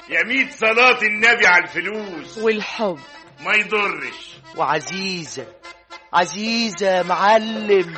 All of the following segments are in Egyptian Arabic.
يا ميت صلاة النبي على الفلوس والحب ما يضرش وعزيزة عزيزة يا معلم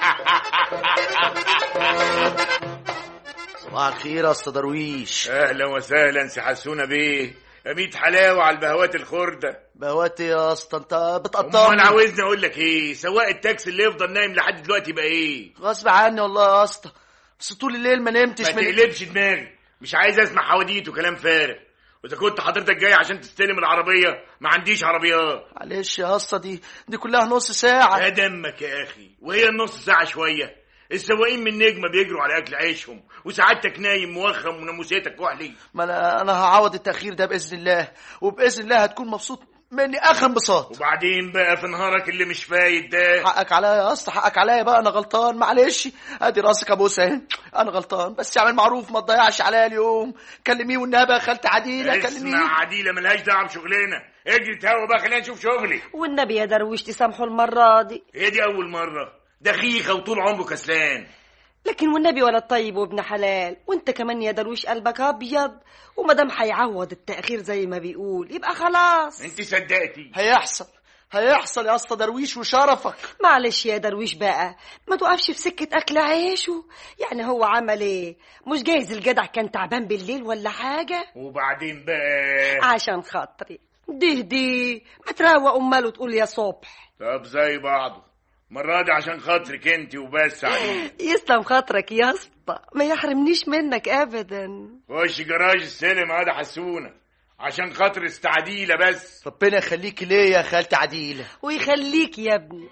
صباح الخير يا اسطى درويش اهلا وسهلا سي حسونة بيه يا ميت حلاوة على البهوات الخردة بهواتي يا اسطى انت امال بتقطعني عاوزني اقول لك ايه سواق التاكسي اللي يفضل نايم لحد دلوقتي يبقى ايه غصب عني والله يا اسطى بس طول الليل ما نمتش ما من تقلبش دماغي مش عايز اسمع حواديت وكلام فارغ واذا كنت حضرتك جاي عشان تستلم العربيه ما عنديش عربيات معلش يا اسطى دي دي كلها نص ساعة يا دمك يا اخي وهي النص ساعه شويه السواقين من نجمه بيجروا على اكل عيشهم وسعادتك نايم موخم وناموسيتك وحلي ما انا انا هعوض التأخير ده بإذن الله وبإذن الله هتكون مبسوط مني آخر انبساط وبعدين بقى في نهارك اللي مش فايت ده حقك عليا يا اسطى حقك عليا بقى انا غلطان معلش ادي راسك ابوسها اهي انا غلطان بس اعمل معروف ما تضيعش عليا اليوم كلميه والنبي يا خالتي عديله اسمع كلميه عديله ملهاش دعوه بشغلنا اجري تهوى بقى خلينا نشوف شغلي والنبي يا درويش تسامحوا المرة دي هي دي اول مره دخيخه وطول عمره كسلان لكن والنبي ولا طيب وابن حلال وانت كمان يا درويش قلبك ابيض ومادام هيعوض التأخير زي ما بيقول يبقى خلاص انت صدقتي هيحصل هيحصل يا اسطى درويش وشرفك معلش يا درويش بقى ما تقفش في سكة أكل عيشه يعني هو عمل ايه مش جايز الجدع كان تعبان بالليل ولا حاجة وبعدين بقى عشان خاطري ده دي ما تروق أمال وتقول يا صبح طب زي بعضه المرة دي عشان خاطرك انت وبس عليك يسلم خاطرك يا اسطى ما يحرمنيش منك أبدا خش جراج السلم هذا حسونة عشان خاطر استعديلة بس ربنا يخليكي ليا يا خالتي عديله ويخليك يا ابني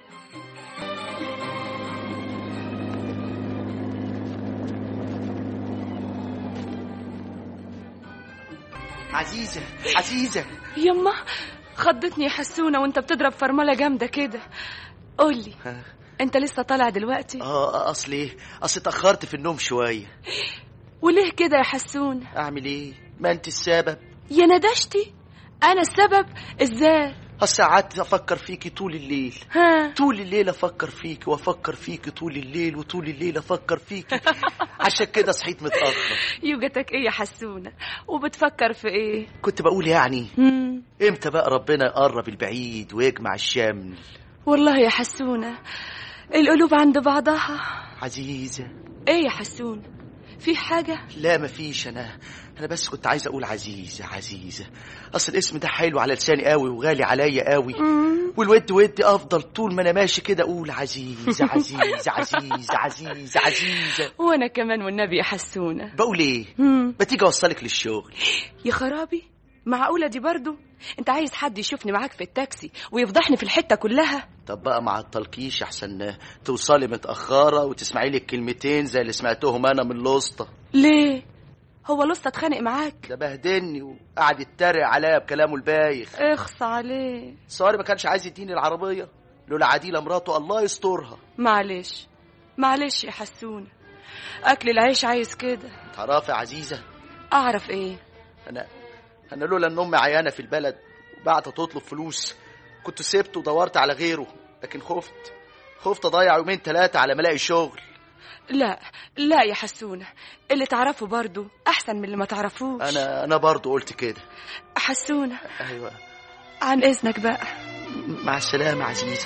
عزيزه عزيزه يما خضتني يا حسونة وانت بتضرب فرملة جامدة كده قولي ها. انت لسه طالع دلوقتي اه اصل ايه اصل اتاخرت في النوم شويه وليه كده يا حسونة اعمل ايه ما انت السبب يا ندشتي انا السبب ازاي اصل قعدت افكر فيكي طول الليل ها طول الليل افكر فيكي وافكر فيكي طول الليل وطول الليل افكر فيكي عشان كده صحيت متاخر يوجتك ايه يا حسونة وبتفكر في ايه كنت بقول يعني مم. امتى بقى ربنا يقرب البعيد ويجمع الشمل والله يا حسونة القلوب عند بعضها عزيزه ايه يا حسونة في حاجة لا مفيش انا انا بس كنت عايز اقول عزيزه عزيزه اصل الاسم ده حلو على لساني قوي وغالي عليا قوي مم. والود ودي افضل طول ما انا ماشي كده اقول عزيزه عزيزه عزيزه عزيزه عزيزه وانا كمان والنبي يا حسونة بقول ايه مم. ما تيجي اوصلك للشغل يا خرابي معقولة دي برضو انت عايز حد يشوفني معاك في التاكسي ويفضحني في الحتة كلها طب بقى مع التلقيش احسن توصلي متاخره وتسمعي لي الكلمتين زي اللي سمعتهم انا من الاسطى ليه هو لسه اتخانق معاك ده بهدلني وقعد يتريق عليا بكلامه البايخ اخص عليه صاري ما كانش عايز يديني العربيه لولا عديله مراته الله يسترها معلش معلش يا حسونة اكل العيش عايز كده تعرفي يا عزيزه اعرف ايه انا انا لولا ان امي عيانه في البلد وبعت تطلب فلوس كنت سبت ودورت على غيره لكن خفت خفت اضيع يومين ثلاثه على ما الاقي شغل لا لا يا حسونة اللي تعرفه برضو احسن من اللي ما تعرفوش انا انا برضو قلت كده حسونة ايوه عن اذنك بقى مع السلامه عزيزه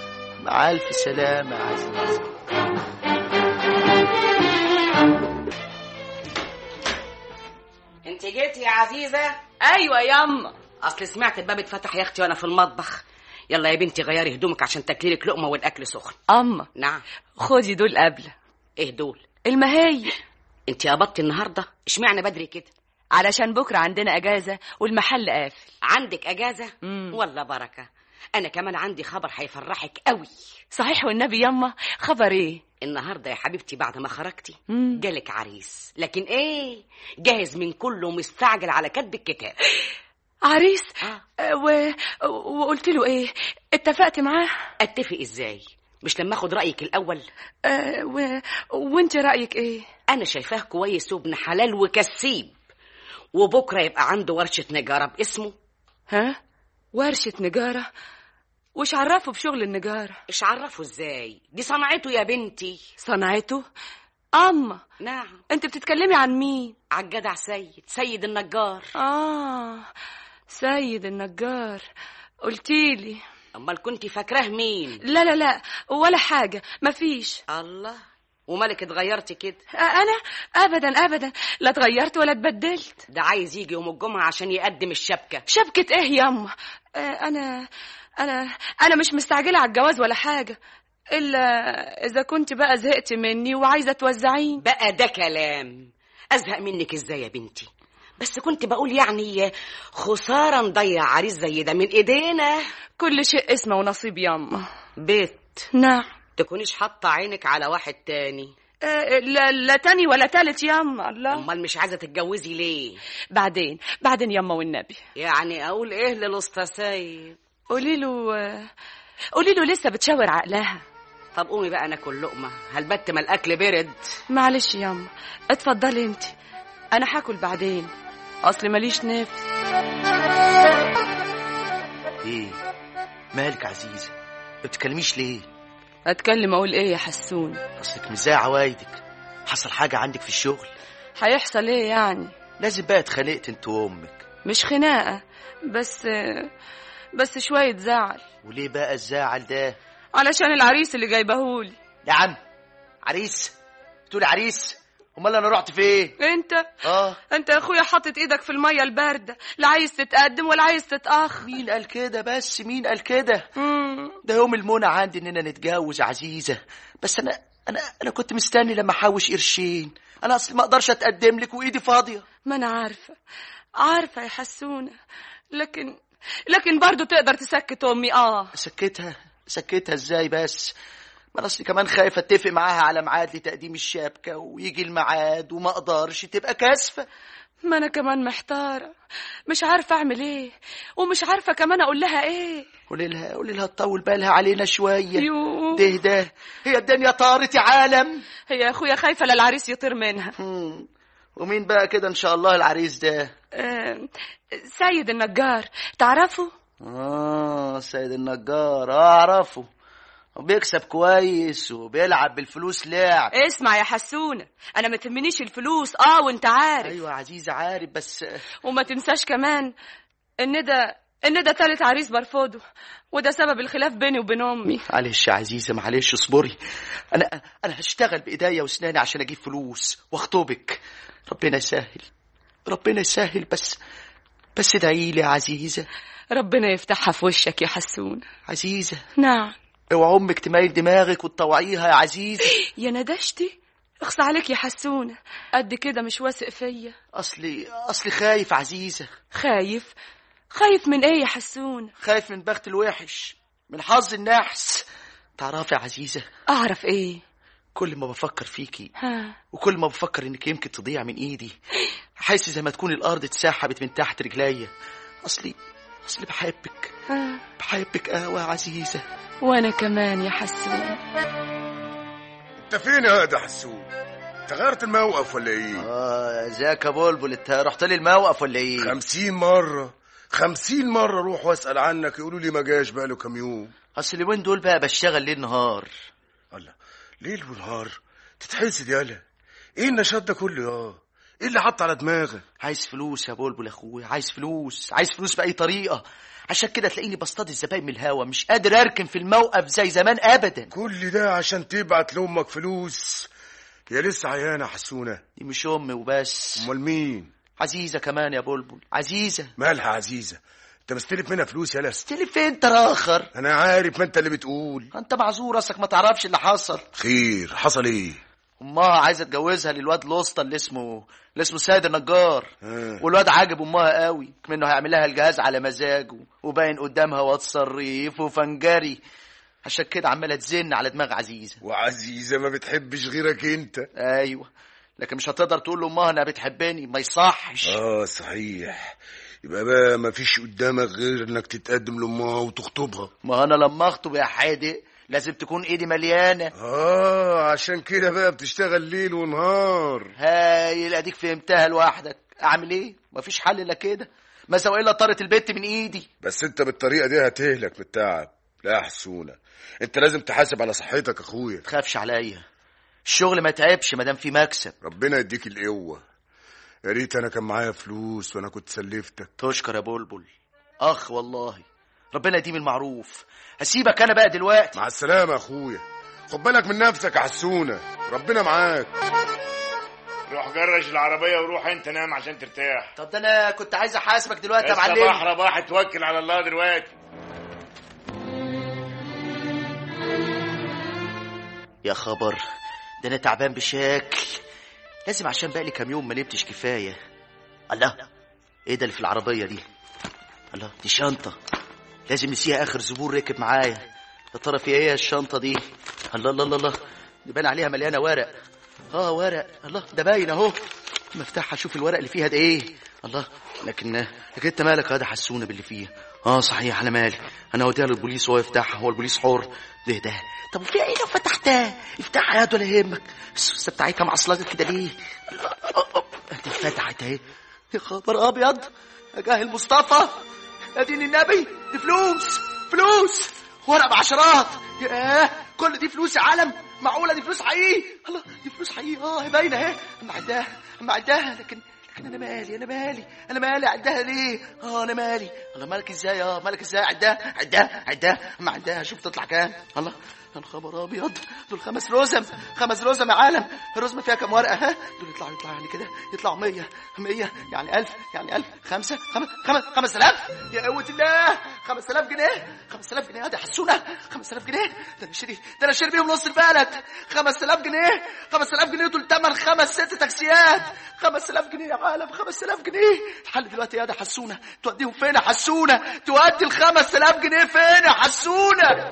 مع الف سلامه يا عزيزه انت جيتي يا عزيزه ايوه ياما اصل سمعت الباب اتفتح يا اختي وانا في المطبخ يلا يا بنتي غيري هدومك عشان تاكلي لك لقمه والاكل سخن اما نعم خدي دول قبل ايه دول المهاي انت قبضتي النهارده اشمعنى بدري كده علشان بكره عندنا اجازه والمحل قافل عندك اجازه مم. والله بركه انا كمان عندي خبر هيفرحك قوي صحيح والنبي ياما خبر ايه النهارده يا حبيبتي بعد ما خرجتي مم. جالك عريس لكن ايه جاهز من كله مستعجل على كتب الكتاب عريس آه. آه، و... وقلت له ايه اتفقت معاه اتفق ازاي مش لما اخد رايك الاول آه، و... وانت رايك ايه انا شايفاه كويس وابن حلال وكسيب وبكره يبقى عنده ورشه نجاره باسمه ها ورشه نجاره وش عرفه بشغل النجاره ايش عرفه ازاي دي صنعته يا بنتي صنعته اما نعم انت بتتكلمي عن مين عالجدع سيد سيد النجار اه سيد النجار قلتيلي امال كنت فاكراه مين لا لا لا ولا حاجة مفيش الله ومالك اتغيرتي كده أ- أنا أبدا أبدا لا اتغيرت ولا اتبدلت ده عايز يجي يوم الجمعة عشان يقدم الشبكة شبكة إيه ياما آه، أنا أنا أنا مش مستعجلة على الجواز ولا حاجة إلا إذا كنت بقى زهقت مني وعايزة توزعين بقى ده كلام ازهق منك ازاي يا بنتي بس كنت بقول يعني خسارة نضيع عريس زي ده من ايدينا كل شيء اسمه ونصيب ياما بيت نعم تكونيش حاطة عينك على واحد تاني آه، لا لا تاني ولا تالت ياما الله امال مش عايزة تتجوزي ليه بعدين بعدين ياما والنبي يعني اقول ايه للأسطى سيد قولي له آه، قولي له لسه بتشاور عقلها طب قومي بقى ناكل لقمة هلبت ما الاكل برد معلش ياما اتفضلي انت انا هاكل بعدين اصل ماليش نفس ايه مالك عزيزة ما بتتكلميش ليه اتكلم اقول ايه يا حسون اصلك مش زي عوايدك حصل حاجة عندك في الشغل هيحصل ايه يعني لازم بقى اتخانقت انت وامك مش خناقه بس بس شويه زعل وليه بقى الزعل ده علشان العريس اللي جايبهولي يا عم عريس تقولي عريس امال انا رحت فين انت اه انت يا اخويا حاطط ايدك في الميه البارده لا عايز تتقدم ولا عايز تتاخر مين قال كده بس مين قال كده مم. ده يوم المنى عندي اننا نتجوز عزيزة بس انا انا انا كنت مستني لما احوش قرشين انا اصل ما اقدرش اتقدم لك وايدي فاضية ما انا عارفه عارفه يا حسونه لكن لكن برضو تقدر تسكت امي اه سكتها سكتها ازاي بس ما انا اصلي كمان خايف اتفق معاها على ميعاد لتقديم الشبكة ويجي الميعاد وما اقدرش تبقى كاسفة ما انا كمان محتاره مش عارفه اعمل ايه ومش عارفه كمان اقول لها ايه قولي لها قولي لها تطول بالها علينا شوية يو ده ده هي الدنيا طارت يا عالم هي يا اخويا خايفه لا العريس يطير منها هم. ومين بقى كده ان شاء الله العريس ده آه، سيد النجار تعرفه اه سيد النجار آه، اعرفه وبيكسب كويس وبيلعب بالفلوس لعب اسمع يا حسونه انا ما تهمنيش الفلوس اه وانت عارف ايوه عزيزة عارف بس وما تنساش كمان ان ده ان ده تالت عريس برفضه وده سبب الخلاف بيني وبين امي معلش يا عزيزة معلش اصبري انا انا هشتغل بايديا واسناني عشان اجيب فلوس واخطبك ربنا يسهل ربنا يسهل بس بس ادعي لي يا عزيزة ربنا يفتحها في وشك يا حسونه عزيزة نعم اوعى امك تميل دماغك وتطوعيها يا عزيزة يا ندشتي اخص عليك يا حسونه قد كده مش واثق فيا اصلي اصلي خايف عزيزة خايف خايف من ايه يا حسونه خايف من بخت الوحش من حظ النحس تعرفي يا عزيزة اعرف ايه كل ما بفكر فيكي ها وكل ما بفكر انك يمكن تضيع من ايدي حاسس زي ما تكون الارض اتسحبت من تحت رجليا اصلي اصلي بحبك ها بحبك قوي يا عزيزة وانا كمان يا حسونه انت فين يا ده حسون انت غيرت الموقف ولا ايه اه ازيك يا بلبل انت رحت لي الموقف ولا ايه خمسين مرة خمسين مرة روح واسأل عنك يقولوا لي ما جاش بقاله كام يوم اصل اليومين دول بقى بشتغل ليل نهار الله ليل ونهار تتحسد يالا ايه النشاط ده كله يا ايه اللي حط على دماغك عايز فلوس يا بلبل يا اخويا عايز فلوس عايز فلوس باي طريقه عشان كده تلاقيني بصطاد الزباين من الهوا مش قادر اركن في الموقف زي زمان ابدا كل ده عشان تبعت لامك فلوس يا لسه عيانة حسونة دي مش امي وبس امال مين عزيزه كمان يا بلبل عزيزه مالها عزيزة انت مستلف منها فلوس يالا تلف فين انت راخر انا عارف ما انت اللي بتقول انت معذور اصلك ما تعرفش اللي حصل خير حصل ايه امها عايزه تجوزها للواد الوسطى اللي اسمه اللي اسمه سيد النجار ها. والواد عاجب امها قوي منه هيعمل لها الجهاز على مزاجه وباين قدامها واد صريف وفنجري عشان كده عماله تزن على دماغ عزيزه وعزيزة ما بتحبش غيرك انت ايوه لكن مش هتقدر تقول لامها انها بتحبني ما يصحش اه صحيح يبقى بقى ما فيش قدامك غير انك تتقدم لامها وتخطبها ما انا لما اخطب يا حادق لازم تكون ايدي مليانه اه عشان كده بقى بتشتغل ليل ونهار هايل اديك فهمتها لوحدك اعمل ايه مفيش حل الا كده ما سوى الا طارت البت من ايدي بس انت بالطريقه دي هتهلك من التعب لا يا حسونه انت لازم تحاسب على صحتك اخويا تخافش عليا الشغل ما تعبش ما دام في مكسب ربنا يديك القوه يا ريت انا كان معايا فلوس وانا كنت سلفتك تشكر يا بلبل اخ والله ربنا يديم المعروف هسيبك انا بقى دلوقتي مع السلامه يا اخويا خد بالك من نفسك يا حسونه ربنا معاك روح جرش العربية وروح انت نام عشان ترتاح طب ده انا كنت عايز احاسبك دلوقتي يا الصباح معلم رباح توكل على الله دلوقتي يا خبر ده انا تعبان بشكل لازم عشان بقالي كام يوم ما نمتش كفايه الله ايه ده اللي في العربيه دي الله دي شنطه لازم نسيها اخر زبون ركب معايا يا ترى في ايه الشنطه دي الله الله الله الله دي باين عليها مليانه ورق اه ورق الله ده باين اهو مفتاحها اشوف الورق اللي فيها ده ايه الله لكن لكن انت مالك يا ده حسونه باللي فيها اه صحيح انا مالي انا هوديها للبوليس وهو يفتحها هو البوليس حر ده ده طب وفي ايه لو فتحتها افتحها يا ولا يهمك السوسه بتاعتها معصلجه كده ليه الله، أه، أه، دي فتحت اهي يا خبر ابيض يا جاهل مصطفى يا دين النبي دي فلوس فلوس ورق بعشرات ياه كل دي فلوس يا عالم معقوله دي فلوس حقيقي الله دي فلوس حقيقي اه هي باينه اهي اما عداها اما عداها لكن لكن انا مالي انا مالي انا مالي عداها ليه اه انا مالي الله مالك ازاي اه مالك ازاي عداها عداها عداها اما عداها شوف تطلع كام الله يا خبر ابيض دول خمس رزم خمس رزم يا عالم الرزمه فيها كام ورقه ها دول يطلعوا يطلعوا يعني كده يطلعوا 100 100 يعني 1000 يعني 1000 خمسة خمس خمس 5000 يا قوة الله 5000 جنيه 5000 جنيه ده حسونه 5000 جنيه ده انا شاري ده انا شاري بيهم نص البلد 5000 جنيه 5000 جنيه دول ثمن خمس ست تاكسيات 5000 جنيه يا عالم 5000 جنيه الحل دلوقتي يا ده حسونه توديهم فين يا حسونه تودي ال 5000 جنيه فين يا حسونه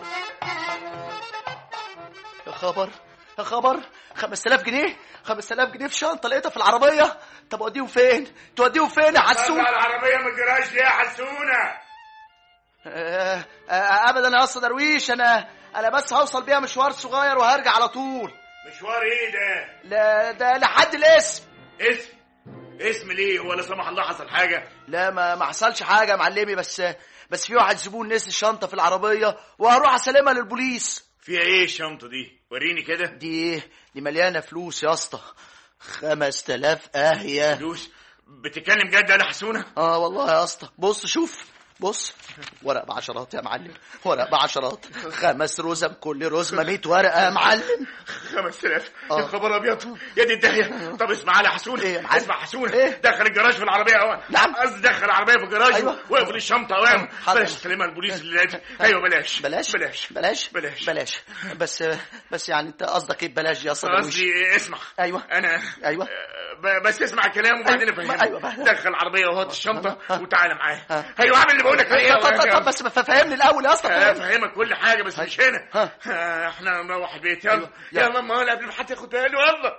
يا خبر يا خبر 5000 جنيه 5000 جنيه في شنطه لقيتها في العربيه طب اوديهم فين توديهم فين يا حسون طلع العربية ما تجراش ليه يا حسونة آه آه ابدا يا اسطى درويش انا انا بس هوصل بيها مشوار صغير وهرجع على طول مشوار ايه ده لا ده لحد الاسم اسم اسم ليه هو لا سمح الله حصل حاجة لا ما ما حصلش حاجه يا معلمي بس بس في واحد زبون نسي الشنطه في العربيه وهروح اسلمها للبوليس فيها ايه الشنطة دي وريني كده دي دي مليانه فلوس يا اسطى 5000 اهيه فلوس بتتكلم جد يا حسونة اه والله يا اسطى بص شوف بص ورق بعشرات يا معلم ورق بعشرات خمس رزم كل رزمه 100 ورقه يا معلم 5000 آه. يا خبر ابيض يا دي الداهية طب اسمع على حسونة إيه يا معلم؟ اسمع حسونة إيه؟ دخل الجراج في العربية اهو نعم. قصدي دخل العربية في الجراج أيوة. واقفل الشنطة اوام حاضر. بلاش تسلمها البوليس اللي لقيتها ايوه بلاش بلاش بلاش بلاش بلاش. بلاش بس بس يعني انت قصدك ايه بلاش يا اسطى درويش؟ قصدي اسمع أيوة. انا أيوة. آه، ب- بس اسمع الكلام وبعدين أيوة. افهمك أيوة بقى. دخل العربيه وهات الشنطه ها. وتعالى معايا ها. ايوه اعمل اللي بقول لك عليه طب طب طب بس فهمني الاول يا اسطى فهمني. افهمك كل حاجه بس مش هنا ها. آه، احنا نروح البيت يلا أيوة. يلا. يلا ماما قبل ما حد ياخد باله يلا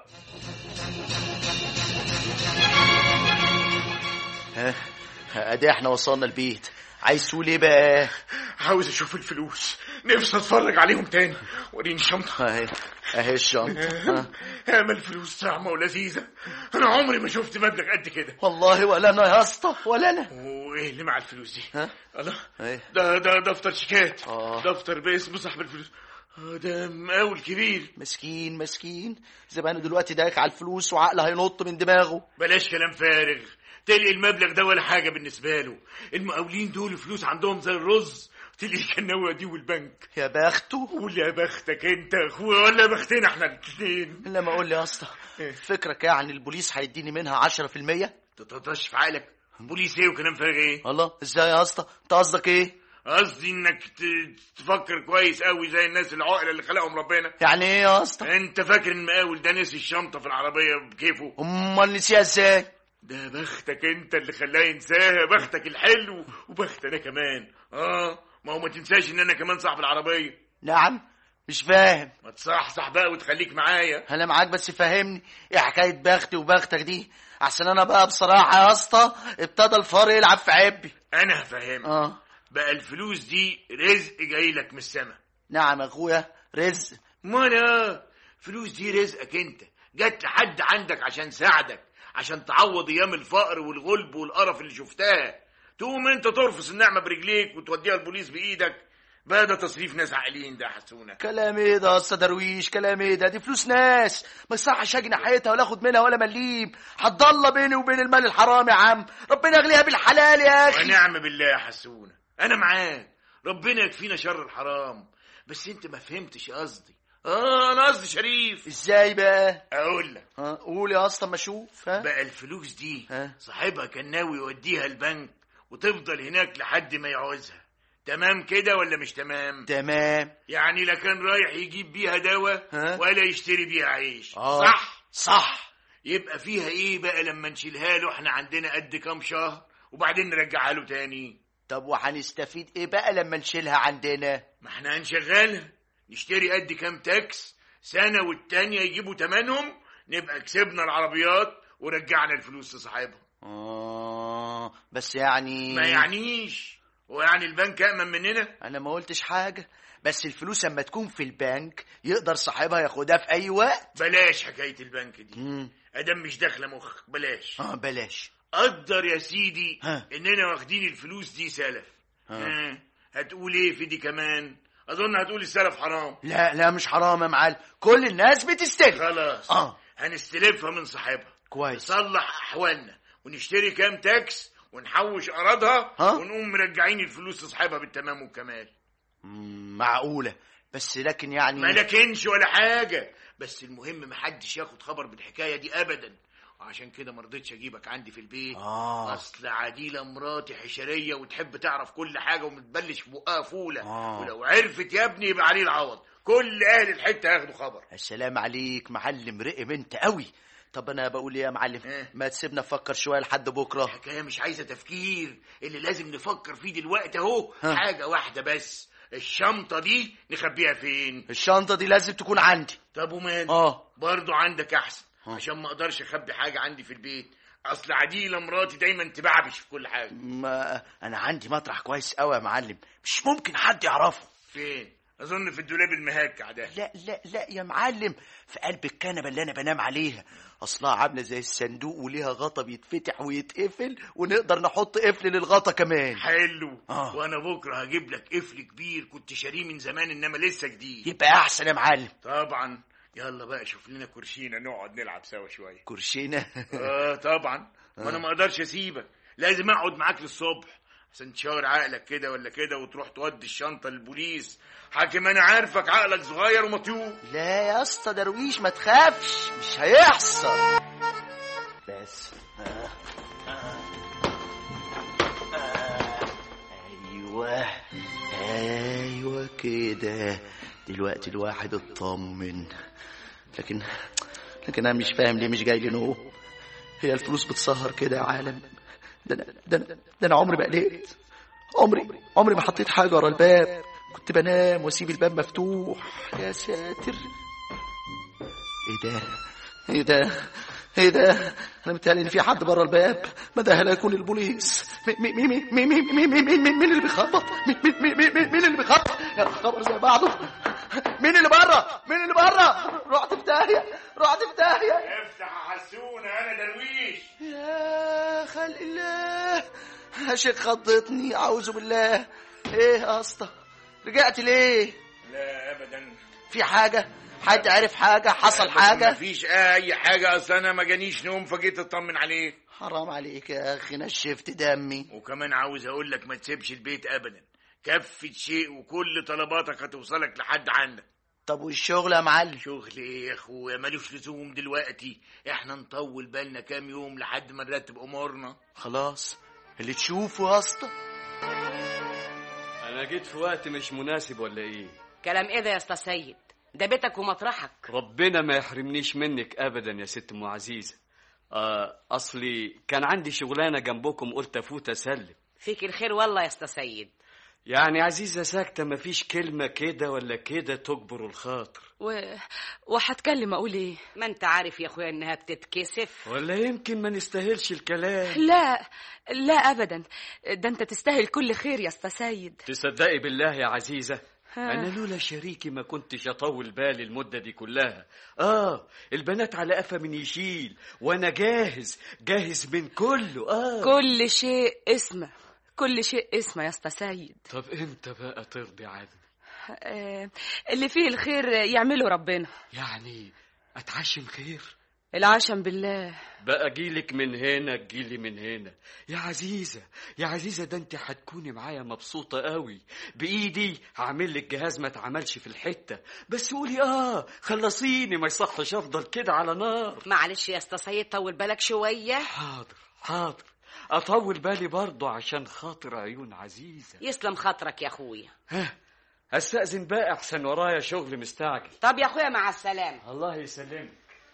ها ادي احنا وصلنا البيت عايز تقول ايه بقى عاوز اشوف الفلوس نفسي اتفرج عليهم تاني وريني الشنطه اهي اهي الشنطه ها. امل الفلوس طعمه ولذيذه انا عمري ما شفت مبلغ قد كده والله ولا انا يا اسطى ولا انا وايه اللي مع الفلوس دي ها؟ الله ايه ده ده دفتر شيكات آه. دفتر باسم صاحب الفلوس آه، ده مقاول كبير مسكين مسكين زمانه دلوقتي دايك على الفلوس وعقله هينط من دماغه بلاش كلام فارغ تلقي المبلغ ده ولا حاجة بالنسبة له المقاولين دول فلوس عندهم زي الرز تلقي كان ناوي دي والبنك يا بخته قول يا بختك انت يا اخويا ولا يا بختنا احنا الاثنين لما اقول لي يا اسطى إيه؟ فكرك يعني البوليس هيديني منها 10% تطرش في عقلك بوليس ايه وكلام فارغ ايه الله ازاي يا اسطى انت قصدك ايه قصدي انك ت- تفكر كويس قوي زي الناس العاقله اللي خلقهم ربنا يعني ايه يا اسطى انت فاكر ان المقاول ده نسي الشنطه في العربيه بكيفه امال نسيها ازاي ده بختك انت اللي خلاه ينساها بختك الحلو وبخت انا كمان اه ما هو ما تنساش ان انا كمان صاحب العربيه نعم مش فاهم ما تصحصح بقى وتخليك معايا انا معاك بس فهمني ايه حكايه بختي وبختك دي احسن انا بقى بصراحه يا اسطى ابتدى الفار يلعب في عبي انا هفهمك اه بقى الفلوس دي رزق جاي لك من السما نعم يا اخويا رزق ما انا فلوس دي رزقك انت جت لحد عندك عشان ساعدك عشان تعوض ايام الفقر والغلب والقرف اللي شفتها تقوم انت ترفس النعمه برجليك وتوديها البوليس بايدك بقى ده تصريف ناس عاقلين ده يا حسونه كلام ايه ده يا اسطى درويش كلام ايه ده دي فلوس ناس ما يصحش اجي ناحيتها ولا اخد منها ولا مليم هتضل بيني وبين المال الحرام يا عم ربنا يغليها بالحلال يا اخي ونعم بالله يا حسونه انا معاك ربنا يكفينا شر الحرام بس انت ما فهمتش قصدي اه انا قصدي شريف ازاي بقى اقول لك ها قول يا اسطى ما اشوف ها بقى الفلوس دي ها؟ صاحبها كان ناوي يوديها البنك وتفضل هناك لحد ما يعوزها تمام كده ولا مش تمام تمام يعني لا كان رايح يجيب بيها دواء ها؟ ولا يشتري بيها عيش آه. صح صح يبقى فيها ايه بقى لما نشيلها له احنا عندنا قد كام شهر وبعدين نرجعها له تاني طب وهنستفيد ايه بقى لما نشيلها عندنا ما احنا هنشغلها نشتري قد كام تاكس سنة والتانية يجيبوا تمنهم نبقى كسبنا العربيات ورجعنا الفلوس لصاحبها اه بس يعني ما يعنيش هو يعني البنك أأمن مننا انا ما قلتش حاجه بس الفلوس اما تكون في البنك يقدر صاحبها ياخدها في اي وقت بلاش حكاية البنك دي مم. أدم مش داخلة مخك بلاش اه بلاش قدر يا سيدي ها. إننا واخدين الفلوس دي سلف ها. ها. هتقول إيه في دي كمان أظن هتقول السلف حرام لا لا مش حرام يا معلم كل الناس بتستلف خلاص اه هنستلفها من صاحبها كويس نصلح احوالنا ونشتري كام تاكس ونحوش اراضها ها؟ ونقوم مرجعين الفلوس لصاحبها بالتمام والكمال مم، معقوله بس لكن يعني ما لكنش ولا حاجه بس المهم محدش ياخد خبر بالحكايه دي ابدا وعشان كده ما رضيتش اجيبك عندي في البيت آه. اصل عديله مراتي حشريه وتحب تعرف كل حاجه ومتبلش في بقها فوله آه. ولو عرفت يا ابني يبقى عليه العوض كل اهل الحته ياخدوا خبر السلام عليك معلم رقم انت قوي طب انا بقول ايه يا معلم إيه؟ ما تسيبنا نفكر شويه لحد بكره الحكايه مش عايزه تفكير اللي لازم نفكر فيه دلوقتي اهو ها. حاجه واحده بس الشنطه دي نخبيها فين الشنطه دي لازم تكون عندي طب ومال اه برضو عندك احسن ها. عشان ما اقدرش اخبي حاجه عندي في البيت اصل عديله مراتي دايما تبعبش في كل حاجه ما انا عندي مطرح كويس قوي يا معلم مش ممكن حد يعرفه فين اظن في الدولاب المهكع ده لا لا لا يا معلم في قلب الكنبه اللي انا بنام عليها اصلها عامله زي الصندوق وليها غطا بيتفتح ويتقفل ونقدر نحط قفل للغطا كمان حلو آه. وانا بكره هجيب لك قفل كبير كنت شاريه من زمان انما لسه جديد يبقى احسن يا معلم طبعا يلا بقى شوف لنا كرشينه نقعد نلعب سوا شويه كرشينه اه طبعا ما انا ما اقدرش اسيبك لازم اقعد معاك للصبح عشان تشاور عقلك كده ولا كده وتروح تودي الشنطه للبوليس حاكم انا عارفك عقلك صغير ومطيوب لا يا اسطى درويش ما تخافش مش هيحصل بس آه. آه. آه. ايوه ايوه كده دلوقتي الواحد اطمن لكن لكن انا مش فاهم ليه مش جاي لي نوم هي الفلوس بتسهر كده يا عالم ده انا ده انا ده انا عمري ما قلقت عمري عمري ما حطيت حاجه ورا الباب كنت بنام واسيب الباب مفتوح يا ساتر ايه ده ايه ده ايه ده انا متهيألي ان في حد بره الباب ما ده لا يكون البوليس مين مين مين مين مين مين مين مين مين اللي بيخبط مين مين مين مين مين, مين اللي بيخبط يا خبر زي بعضه مين اللي بره مين اللي بره رحت في داهيه رحت في داهيه افتح يا حسونه انا درويش يا خلق الله يا شيخ خضتني اعوذ بالله ايه يا اسطى رجعت ليه لا ابدا في حاجه حد عرف حاجه حصل حاجه مفيش اي حاجه اصل انا ما جانيش نوم فجيت اطمن عليك حرام عليك يا اخي نشفت دمي وكمان عاوز اقول لك ما تسيبش البيت ابدا كفة شيء وكل طلباتك هتوصلك لحد عندك طب والشغل يا معلم شغل ايه يا اخويا ملوش لزوم دلوقتي احنا نطول بالنا كام يوم لحد ما نرتب امورنا خلاص اللي تشوفه يا اسطى انا جيت في وقت مش مناسب ولا ايه كلام ايه ده يا اسطى سيد ده بيتك ومطرحك ربنا ما يحرمنيش منك ابدا يا ست ام عزيزه آه اصلي كان عندي شغلانه جنبكم قلت افوت اسلم فيك الخير والله يا اسطى سيد يعني عزيزه ساكته مفيش كلمه كده ولا كده تجبر الخاطر و... وهتكلم اقول ايه ما انت عارف يا اخويا انها بتتكسف ولا يمكن ما نستاهلش الكلام لا لا ابدا ده انت تستاهل كل خير يا اسطى سيد تصدقي بالله يا عزيزه ها. انا لولا شريكي ما كنتش اطول بالي المده دي كلها اه البنات على قفا من يشيل وانا جاهز جاهز من كله اه كل شيء اسمه كل شيء اسمه يا اسطى سيد طب امتى بقى ترضي عني آه، اللي فيه الخير يعمله ربنا يعني اتعشم خير العشم بالله بقى جيلك من هنا تجيلي من هنا يا عزيزة يا عزيزة ده انت هتكوني معايا مبسوطة قوي بإيدي هعمل لك جهاز ما اتعملش في الحتة بس قولي اه خلصيني ما يصحش افضل كده على نار معلش يا اسطى سيد طول بالك شويه حاضر حاضر اطول بالي برضه عشان خاطر عيون عزيزة يسلم خاطرك يا اخويا ها استأذن بقى احسن ورايا شغل مستعجل طب يا اخويا مع السلامه الله يسلمك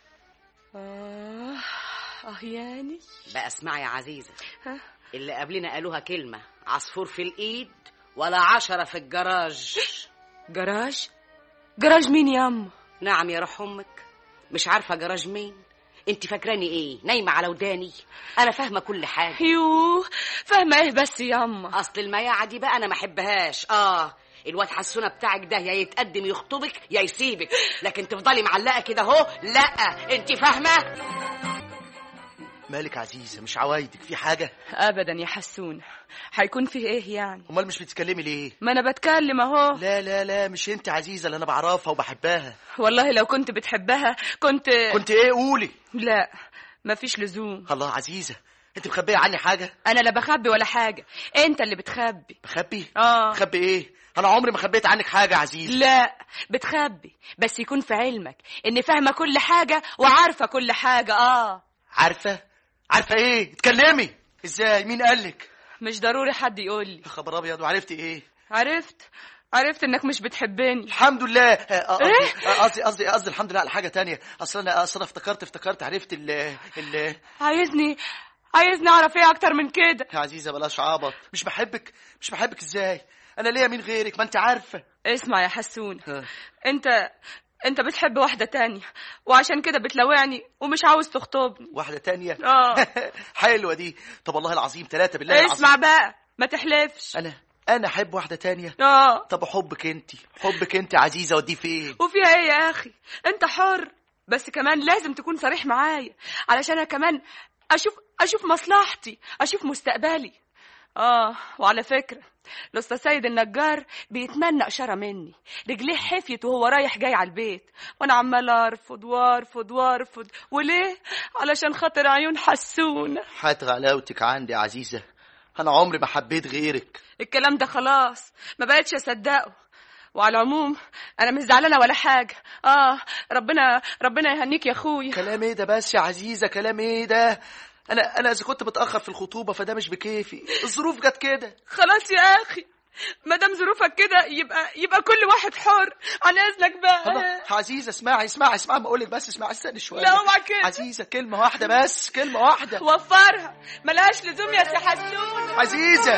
آه آه يعني بقى اسمعي يا عزيزه ها؟ اللي قبلنا قالوها كلمه عصفور في الايد ولا عشرة في الجراج جراج جراج مين يا أم نعم يا روح امك مش عارفه جراج مين انت فاكراني ايه نايمه على وداني انا فاهمه كل حاجه يوه فاهمة ايه بس يا أم اصل المياعه دي بقى انا ما احبهاش اه الواد حسونه بتاعك ده يا يتقدم يخطبك يا يسيبك لكن تفضلي معلقه كده اهو لا انت فاهمه مالك عزيزة مش عوايدك في حاجة أبدا يا حسون هيكون فيه ايه يعني امال مش بتتكلمي ليه ما أنا بتكلم أهو لا لا لا مش انت عزيزة اللي انا بعرفها وبحبها والله لو كنت بتحبها كنت كنت ايه قولي لا مفيش لزوم الله عزيزة انت مخبية عني حاجة أنا لا بخبي ولا حاجة أنت اللي بتخبي بخبي آه بخبي ايه انا عمري ما خبيت عنك حاجة عزيزة لا بتخبي بس يكون في علمك اني فاهمه كل حاجه وعارفه كل حاجه اه عارفة عارفة ايه اتكلمي ازاي مين قالك مش ضروري حد يقول لي يا خبر ابيض وعرفتي ايه عرفت عرفت انك مش بتحبني الحمد لله آه، إيه؟ قصدي آه، قصدي قصدي قصدي الحمد لله على حاجة تانية اصل انا اصل انا افتكرت افتكرت عرفت ال ال عايزني عايزني اعرف ايه اكتر من كده يا عزيزة بلاش عبط مش بحبك مش بحبك ازاي انا ليا مين غيرك ما انت عارفة اسمع يا حسون ها. انت انت بتحب واحده تانية وعشان كده بتلوعني ومش عاوز تخطبني واحدة تانية اه حلوة دي طب والله العظيم ثلاثة بالله العظيم اسمع بقى ما تحلفش انا انا احب واحدة تانية اه طب حبك انت حبك انت عزيزة ودي فين وفيها ايه يا اخي انت حر بس كمان لازم تكون صريح معايا علشان انا كمان اشوف اشوف مصلحتي اشوف مستقبلي اه وعلى فكره الاستاذ سيد النجار بيتمنى اشاره مني رجليه حفيت وهو رايح جاي على البيت وانا عمال ارفض وارفض وارفض وليه علشان خاطر عيون حسونه حات غلاوتك عندي يا عزيزة انا عمري ما حبيت غيرك الكلام ده خلاص ما بقتش اصدقه وعلى العموم انا مش زعلانه ولا حاجه اه ربنا ربنا يهنيك يا اخويا كلام ايه ده بس يا عزيزة كلام ايه ده انا انا اذا كنت متاخر في الخطوبه فده مش بكيفي الظروف جت كده خلاص يا اخي ما دام ظروفك كده يبقى يبقى كل واحد حر عن اذنك بقى الله عزيزة اسمعي اسمعي اسمعي ما اقولك بس اسمعي استني شويه لا اوعى كده عزيزة كلمة واحدة بس كلمة واحدة وفرها ملهاش لزوم يا سي حسون عزيزة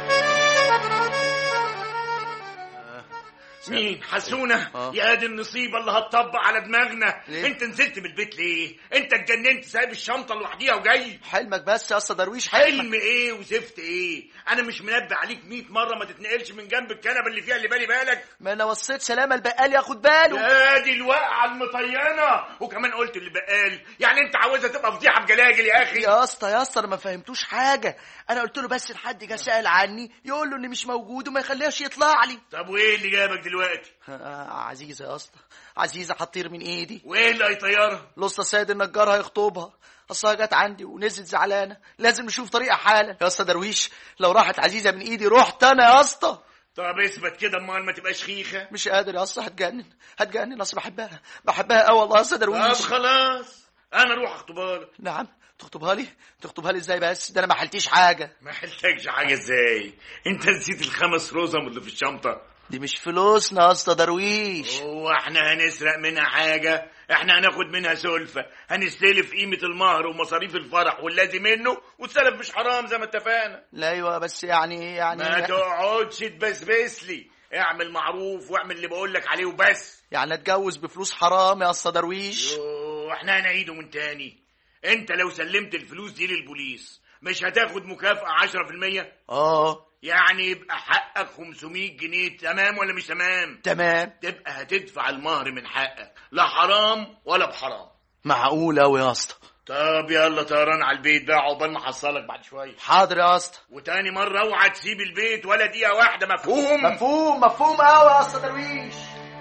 مين حسونة آه. يا دي النصيبة اللي هتطبق على دماغنا ليه؟ انت نزلت من البيت ليه انت اتجننت سايب الشنطة لوحديها وجاي حلمك بس يا اسطى درويش حلمك حلم ايه وزفت ايه انا مش منبه عليك 100 مرة ما تتنقلش من جنب الكنبة اللي فيها اللي بالي بالك ما انا وصيت سلامة البقال ياخد باله يا دي الوقعة المطينة وكمان قلت للبقال يعني انت عاوزها تبقى فضيحة بجلاجل يا اخي يا اسطى يا اسطى انا ما فهمتوش حاجة انا قلت له بس الحد جه سأل عني يقول له اني مش موجود وما يخليهاش يطلع لي طب وايه اللي جابك دلوقتي آه عزيزة يا اسطى عزيزة هتطير من ايدي وايه اللي هيطيرها الاسطى سيد النجار هيخطبها اصلها جت عندي ونزلت زعلانة لازم نشوف طريقة حالا يا اسطى درويش لو راحت عزيزة من ايدي رحت انا يا اسطى طب اثبت كده امال ما تبقاش خيخة مش قادر يا اسطى هتجنن هتجنن اصل بحبها بحبها قوي والله يا اسطى طب درويش خلاص انا اروح اخطبها لك نعم تخطبها لي تخطبها لي ازاي بس ده انا ما حلتيش حاجة ما حلتكش حاجة ازاي انت نسيت الخمس رزم اللي في الشنطة دي مش فلوسنا يا اسطى درويش هو احنا هنسرق منها حاجة احنا هناخد منها سلفة هنستلف قيمة المهر ومصاريف الفرح والذي منه والسلف مش حرام زي ما اتفقنا لا ايوه بس يعني يعني ما تقعدش تبسبس لي اعمل معروف واعمل اللي بقول لك عليه وبس يعني اتجوز بفلوس حرام يا اسطى درويش يوه، احنا هنعيده من تاني انت لو سلمت الفلوس دي للبوليس مش هتاخد مكافأة 10% اه يعني يبقى حقك 500 جنيه تمام ولا مش تمام تمام تبقى هتدفع المهر من حقك لا حرام ولا بحرام معقول اوي يا اسطى طب يلا طيران على البيت بقى عقبال ما احصلك بعد شويه حاضر يا اسطى وتاني مره اوعى تسيب البيت ولا دقيقه واحده مفهوم مفهوم مفهوم قوي يا اسطى درويش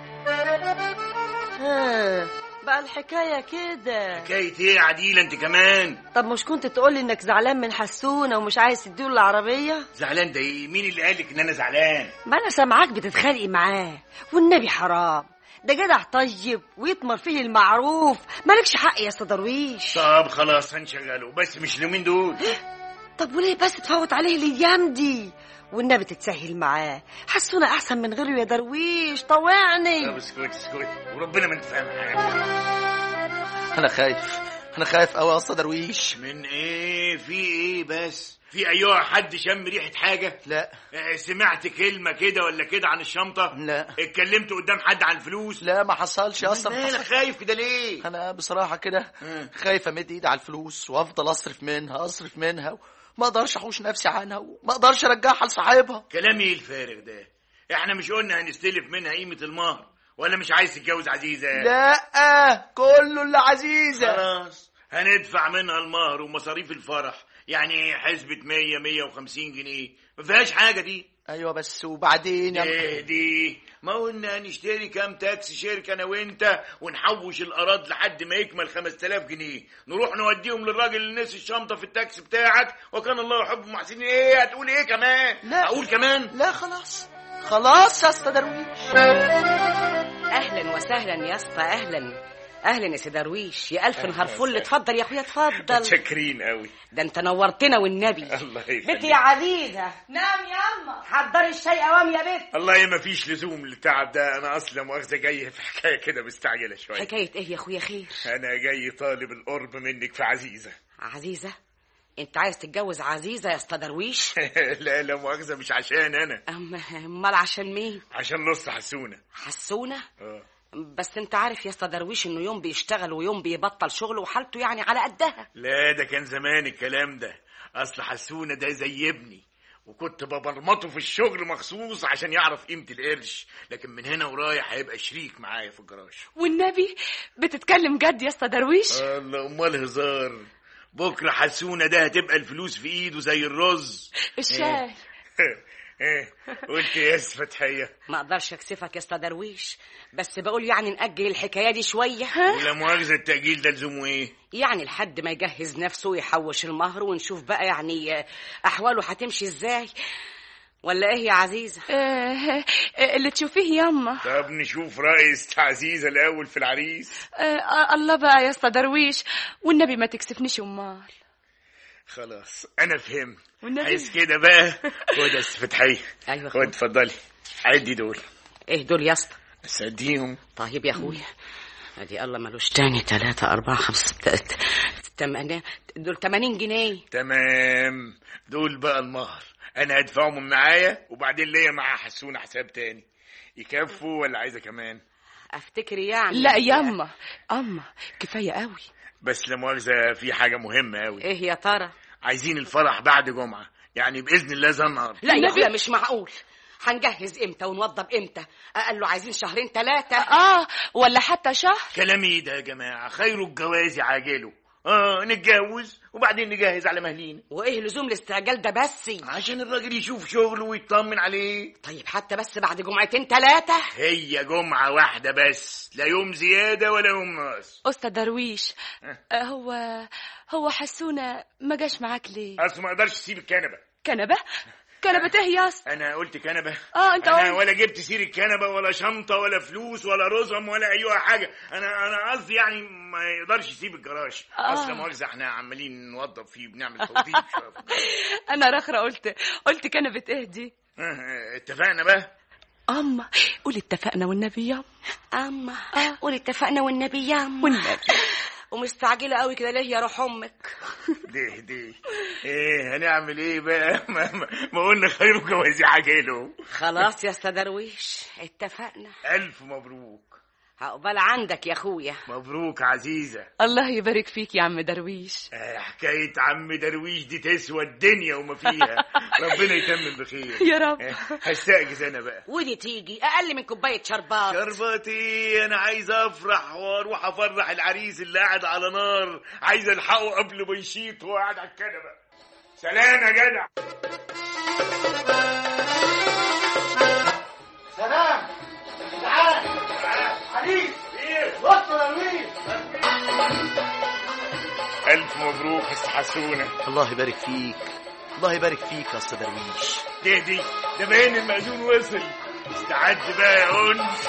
ها بقى الحكاية كده حكايه ايه يا عديله انت كمان طب مش كنت تقولي انك زعلان من حسونة ومش عايز تديله العربية زعلان ده ايه مين اللي قالك ان انا زعلان ما انا سامعاك بتتخانقي معاه والنبي حرام ده جدع طيب ويطمر فيه المعروف مالكش حق يا استاذ درويش طب خلاص هنشغله بس مش اليومين دول طب وليه بس تفوت عليه الايام دي والنبي تتسهل معاه حسونا احسن من غيره يا درويش طب طوعني اسكت اسكت وربنا ما انت فاهم حاجه انا خايف انا خايف قوي يا اسطى درويش من ايه في ايه بس في ايها حد شم ريحه حاجه لا آه، سمعت كلمه كده ولا كده عن الشنطه لا اتكلمت قدام حد عن الفلوس لا ما حصلش يا اسطى ما مالك حصلش. خايف كده ليه انا بصراحه كده مم. خايف امد ايدي على الفلوس وافضل اصرف منها اصرف منها وما اقدرش احوش نفسي عنها وما اقدرش ارجعها لصاحبها كلام ايه الفارغ ده احنا مش قلنا هنستلف منها قيمه المهر ولا مش عايز تتجوز عزيزه لا كله اللي عزيزه خلاص هندفع منها المهر ومصاريف الفرح يعني حسبة 100 150 جنيه ما فيهاش حاجة دي ايوه بس وبعدين يا ايه دي ما قلنا نشتري كام تاكسي شركة انا وانت ونحوش الاراض لحد ما يكمل 5000 جنيه نروح نوديهم للراجل اللي نسي الشنطة في التاكسي بتاعك وكان الله يحب المحسنين ايه هتقول ايه كمان لا. اقول كمان لا خلاص خلاص يا اسطى درويش اهلا وسهلا يا اسطى اهلا اهلا يا سي درويش يا الف نهار فل اتفضل يا اخويا اتفضل متشكرين قوي ده انت نورتنا والنبي الله يخليك بنتي يا عزيزه نعم ياما حضري الشاي اوام يا بنت الله ما فيش لزوم للتعب ده انا اصلا مؤاخذة جاي في حكاية كده مستعجلة شوية حكايه ايه يا اخويا خير انا جاي طالب القرب منك في عزيزة عزيزه انت عايز تتجوز عزيزه يا اسطى درويش لا لا مؤاخذة مش عشان انا أم- امال عشان مين عشان نص حسونة حسونه اه بس انت عارف يا اسطى درويش انه يوم بيشتغل ويوم بيبطل شغل وحالته يعني على قدها لا ده كان زمان الكلام ده اصل حسونة ده زي ابني وكنت ببرمطه في الشغل مخصوص عشان يعرف قيمة القرش لكن من هنا ورايح هيبقى شريك معايا في الجراج والنبي بتتكلم جد يا اسطى درويش الله امال هزار بكره حسونة ده هتبقى الفلوس في ايده زي الرز الشاي ايه قلت يا فتحية ما اقدرش اكسفك يا اسطى درويش بس بقول يعني نأجل الحكايه دي شويه ولا مؤاخذة التأجيل ده لزومه ايه يعني لحد ما يجهز نفسه ويحوش المهر ونشوف بقى يعني آه، احواله هتمشي ازاي ولا ايه يا عزيزه آه، آه، اللي تشوفيه ياما طب نشوف رأي عزيزة الأول في العريس آه، آه، الله بقى يا اسطى درويش والنبي ما تكسفنيش امال خلاص أنا فهمت والنبي عايز كده بقى خد يا ست فتحية ايوه خد اتفضلي عدي دول ايه دول يا اسطى بس اديهم طيب يا اخويا ادي الله ملوش تاني تلاتة أربعة خمسة ستة تمانية دول تمانين جنيه تمام دول بقى المهر أنا هدفعهم من معايا وبعدين ليا مع حسون حساب تاني يكفوا ولا عايزة كمان افتكر يعني لا ياما اما كفايه قوي بس لا مؤاخذة في حاجة مهمة أوي ايه يا ترى عايزين الفرح بعد جمعة يعني بإذن الله زي النهار لا يا النبي- اخويا مش معقول هنجهز امتى ونوضب امتى قال له عايزين شهرين ثلاثة اه ولا حتى شهر كلام ايه ده يا جماعة خير الجواز عاجله اه نتجوز وبعدين نجهز على مهلينا وايه لزوم الاستعجال ده بس عشان الراجل يشوف شغله ويطمن عليه طيب حتى بس بعد جمعتين ثلاثة هي جمعة واحدة بس لا يوم زيادة ولا يوم ناقص استاذ درويش آه، هو هو حسونا ما جاش معاك ليه اصل ما اقدرش اسيب الكنبة كنبه كنبه ايه يا اسطى انا قلت كنبة اه انت انا قلت ولا جبت سيرة كنبة ولا شنطة ولا فلوس ولا رزم ولا اي حاجة انا انا قصدي يعني ما يقدرش يسيب الجراج آه. اصل مؤاخذة احنا عمالين نوضب فيه بنعمل توضيب شوية انا رخرة قلت قلت كنبه ايه دي اه، اتفقنا بقى اما قولي اتفقنا والنبي ياما اما قول اتفقنا والنبي يا أما. والنبي ومستعجلة قوي كده ليه يا روح امك دي دي ايه هنعمل ايه بقى ما, ما, ما قلنا خير جوازي عجله خلاص يا استاذ درويش اتفقنا الف مبروك عقبال عندك يا اخويا مبروك عزيزة الله يبارك فيك يا عم درويش آه، حكاية عم درويش دي تسوى الدنيا وما فيها ربنا يتمم بخير يا رب. آه، هستأجز أنا بقى ودي تيجي اقل من كوبايه شربات شربتي أنا عايز أفرح وأروح أفرح العريس اللي قاعد على نار عايز ألحقه قبل ما يشيط وهو قاعد على الكنبة سلام يا جدع سلام تعال عليك وصل يا ألف مبروك يا أستاذ حسونة الله يبارك فيك الله يبارك فيك يا استاذ درويش دي دي ده باين المأذون وصل استعد بقى يا أنس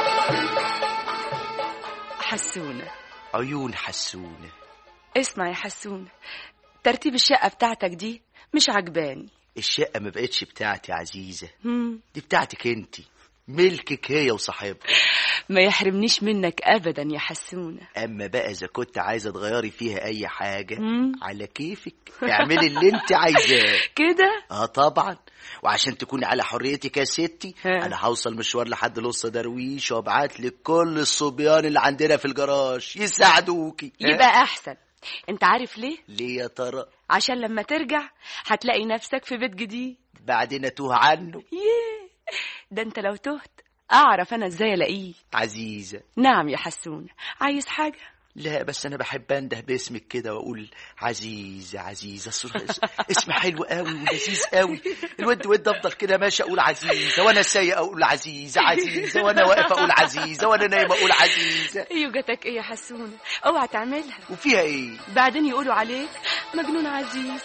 حسونة عيون حسونة اسمع يا حسونة ترتيب الشقة بتاعتك دي مش عجباني الشقة ما بقتش بتاعتي يا عزيزة مم. دي بتاعتك انت ملكك هي وصاحبها ما يحرمنيش منك أبدا يا حسونة اما بقى اذا كنت عايزة تغيري فيها اي حاجة مم. على كيفك اعملي اللي انت عايزاه كده اه طبعا وعشان تكوني على حريتك يا ستي ها. انا هوصل مشوار لحد القصه درويش وابعت لك كل الصبيان اللي عندنا في الجراج يساعدوكي ها؟ يبقى أحسن انت عارف ليه ليه يا ترى عشان لما ترجع هتلاقي نفسك في بيت جديد بعدين اتوه عنه ياه ده انت لو تهت اعرف انا ازاي الاقيه عزيزه نعم يا حسونة عايز حاجة لا بس انا بحب انده باسمك كده واقول عزيزه عزيزه الصورة- اسم حلو قوي ولذيذ قوي الود ود افضل كده ماشي اقول عزيزه وانا سايق اقول عزيزه عزيزه وانا واقف اقول عزيزه وانا نايم اقول عزيزه يوجتك ايه يا حسونة اوعى تعملها وفيها ايه بعدين يقولوا عليك مجنون عزيز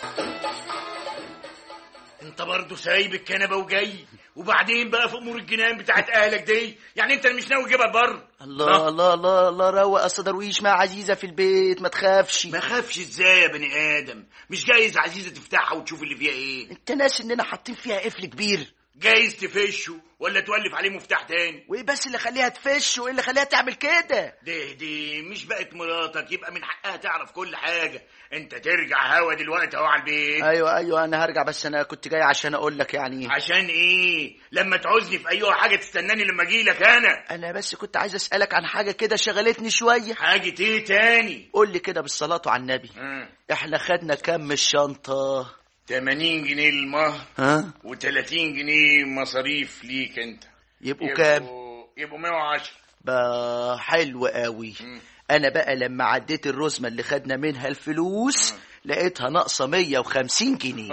انت برضه سايب الكنبه وجاي وبعدين بقى في امور الجنان بتاعت اهلك دي يعني انت اللي مش ناوي تجيبها بره الله الله الله الله روق اصل درويش مع عزيزه في البيت ما تخافش ما خافش ازاي يا بني ادم مش جايز عزيزه تفتحها وتشوف اللي فيها ايه انت ناس اننا حاطين فيها قفل كبير جايز تفشه ولا تولف عليه مفتاح تاني وايه بس اللي خليها تفش وايه اللي خليها تعمل كده دي دي مش بقت مراتك يبقى من حقها تعرف كل حاجه انت ترجع هوا دلوقتي اهو على البيت ايوه ايوه انا هرجع بس انا كنت جاي عشان اقول لك يعني عشان ايه لما تعوزني في اي حاجه تستناني لما اجي لك انا انا بس كنت عايز اسالك عن حاجه كده شغلتني شويه حاجه ايه تاني قول لي كده بالصلاه على النبي آه. احنا خدنا كام من الشنطه 80 جنيه المهر ها و30 جنيه مصاريف ليك انت يبقوا كام يبقوا 110 بقى حلو قوي مم. انا بقى لما عديت الرزمه اللي خدنا منها الفلوس لقيتها ناقصه 150 جنيه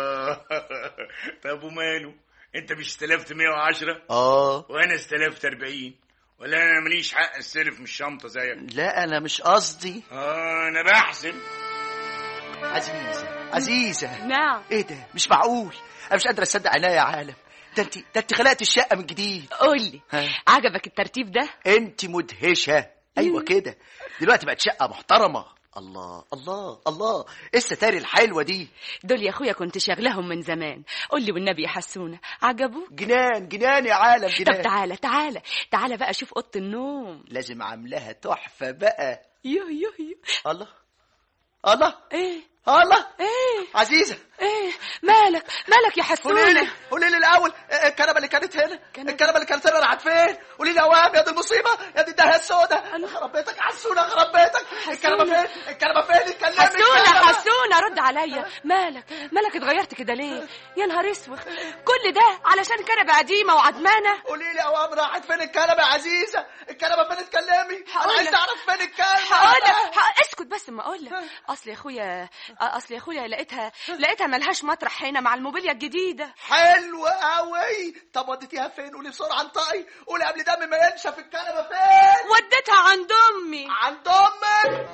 طب وماله انت مش استلفت 110 اه وانا استلفت 40 ولا انا ماليش حق استلف من الشنطه زيك لا انا مش قصدي اه انا بحسب عزيزه عزيزه نعم ايه ده مش معقول انا مش قادر اصدق عينيا يا عالم ده انت ده انت خلقت الشقه من جديد قولي ها. عجبك الترتيب ده انت مدهشه ايوه كده دلوقتي بقت شقه محترمه الله الله الله ايه الستاير الحلوه دي دول يا اخويا كنت شغلهم من زمان قولي والنبي يا حسونة عجبوك جنان جنان يا عالم طب جنان تعالى تعالى تعالى بقى شوف اوضه النوم لازم عاملاها تحفه بقى يوه يوه يوه الله الله ايه الله ايه عزيزه ايه مالك مالك يا قولي لي حسونة قولي لي الاول آه، الكنبه اللي كانت هنا كنبة؟ الكنبه اللي كانت هنا راحت فين قولي لي اوام يا دي المصيبه يا دي الدهيه السوداء خرب بيتك حسونه خرب بيتك الكنبه فين الكنبه فين اتكلمي حسونة الكنبة. حسونة رد عليا مالك مالك اتغيرت كده ليه يا نهار اسود كل ده علشان كنبة قديمة وعدمانة قولي لي اوام راحت فين الكنبه يا عزيزه الكنبه فين اتكلمي انا هقول عايز لك. اعرف فين الكنبه هقولك ه- اسكت بس ما اقولك اصل يا اخويا اصل يا اخويا لقيتها لقيتها ملهاش مطرح هنا مع الموبيليا الجديده حلو قوي طب وديتيها فين قولي بسرعه انطقي قولي قبل دمي ما ينشف الكنبه فين وديتها عند امي عند امك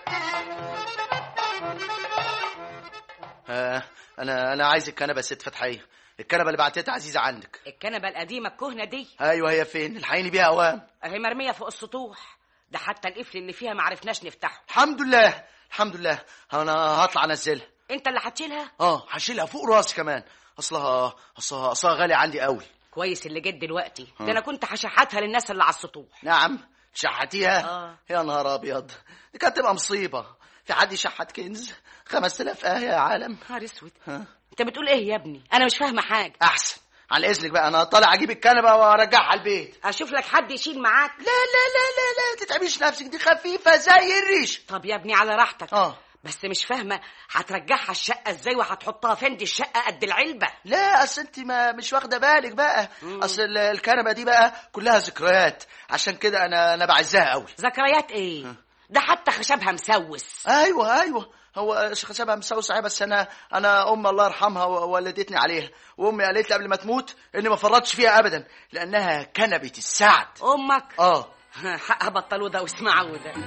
آه انا انا عايز الكنبه يا ست فتحيه الكنبه اللي بعتتها عزيزه عندك الكنبه القديمه الكهنه دي ايوه هي فين الحقيني بيها اوام اهي مرميه فوق السطوح ده حتى القفل اللي فيها ما عرفناش نفتحه الحمد لله الحمد لله انا هطلع انزلها انت اللي هتشيلها اه هشيلها فوق راسي كمان اصلها اصلها اصلها غاليه عندي قوي كويس اللي جيت دلوقتي ده انا كنت هشحتها للناس اللي على السطوح نعم شحتيها آه. يا نهار ابيض دي كانت تبقى مصيبه في حد يشحت كنز 5000 اه يا عالم نهار اسود ها انت بتقول ايه يا ابني انا مش فاهمه حاجه احسن على اذنك بقى انا طالع اجيب الكنبه وارجعها البيت اشوف لك حد يشيل معاك لا لا لا لا لا تتعبيش نفسك دي خفيفه زي الريش طب يا ابني على راحتك اه بس مش فاهمه هترجعها الشقه ازاي وهتحطها فين دي الشقه قد العلبه لا اصل انت ما مش واخده بالك بقى اصل ال- الكنبه دي بقى كلها ذكريات عشان كده انا انا بعزها قوي ذكريات ايه ده حتى خشبها مسوس ايوه ايوه هو خشبها مسوي صحيح بس انا انا امي الله يرحمها و- ولدتني عليها وامي قالت لي قبل ما تموت اني ما فرطش فيها ابدا لانها كنبه السعد امك اه حقها بطلوا ده واسمعوا ده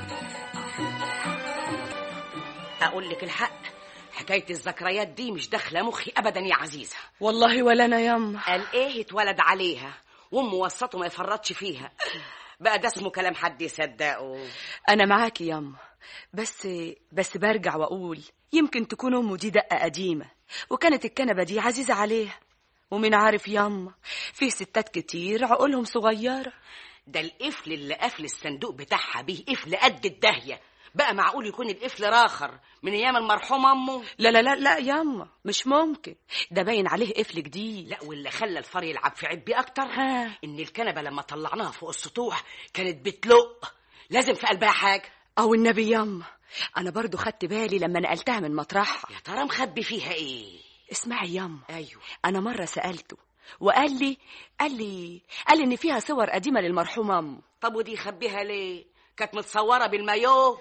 اقول لك الحق حكايه الذكريات دي مش داخله مخي ابدا يا عزيزه والله ولا انا يما قال ايه اتولد عليها وامه وسطه ما يفرطش فيها بقى ده اسمه كلام حد يصدقه انا معاكي يما بس بس برجع واقول يمكن تكون امه دي دقه قديمه وكانت الكنبه دي عزيزه عليها ومين عارف يما في ستات كتير عقولهم صغيره ده القفل اللي قفل الصندوق بتاعها بيه قفل قد الدهيه بقى معقول يكون القفل راخر من ايام المرحوم امه لا لا لا لا يما مش ممكن ده باين عليه قفل جديد لا واللي خلى الفار يلعب في عبي اكتر ها. ان الكنبه لما طلعناها فوق السطوح كانت بتلق لازم في قلبها حاجه او النبي يما انا برضو خدت بالي لما نقلتها من مطرحها يا ترى مخبي فيها ايه اسمعي يما ايوه انا مره سالته وقال لي قال لي قال لي ان فيها صور قديمه للمرحوم امه طب ودي يخبيها ليه كانت متصوره بالمايو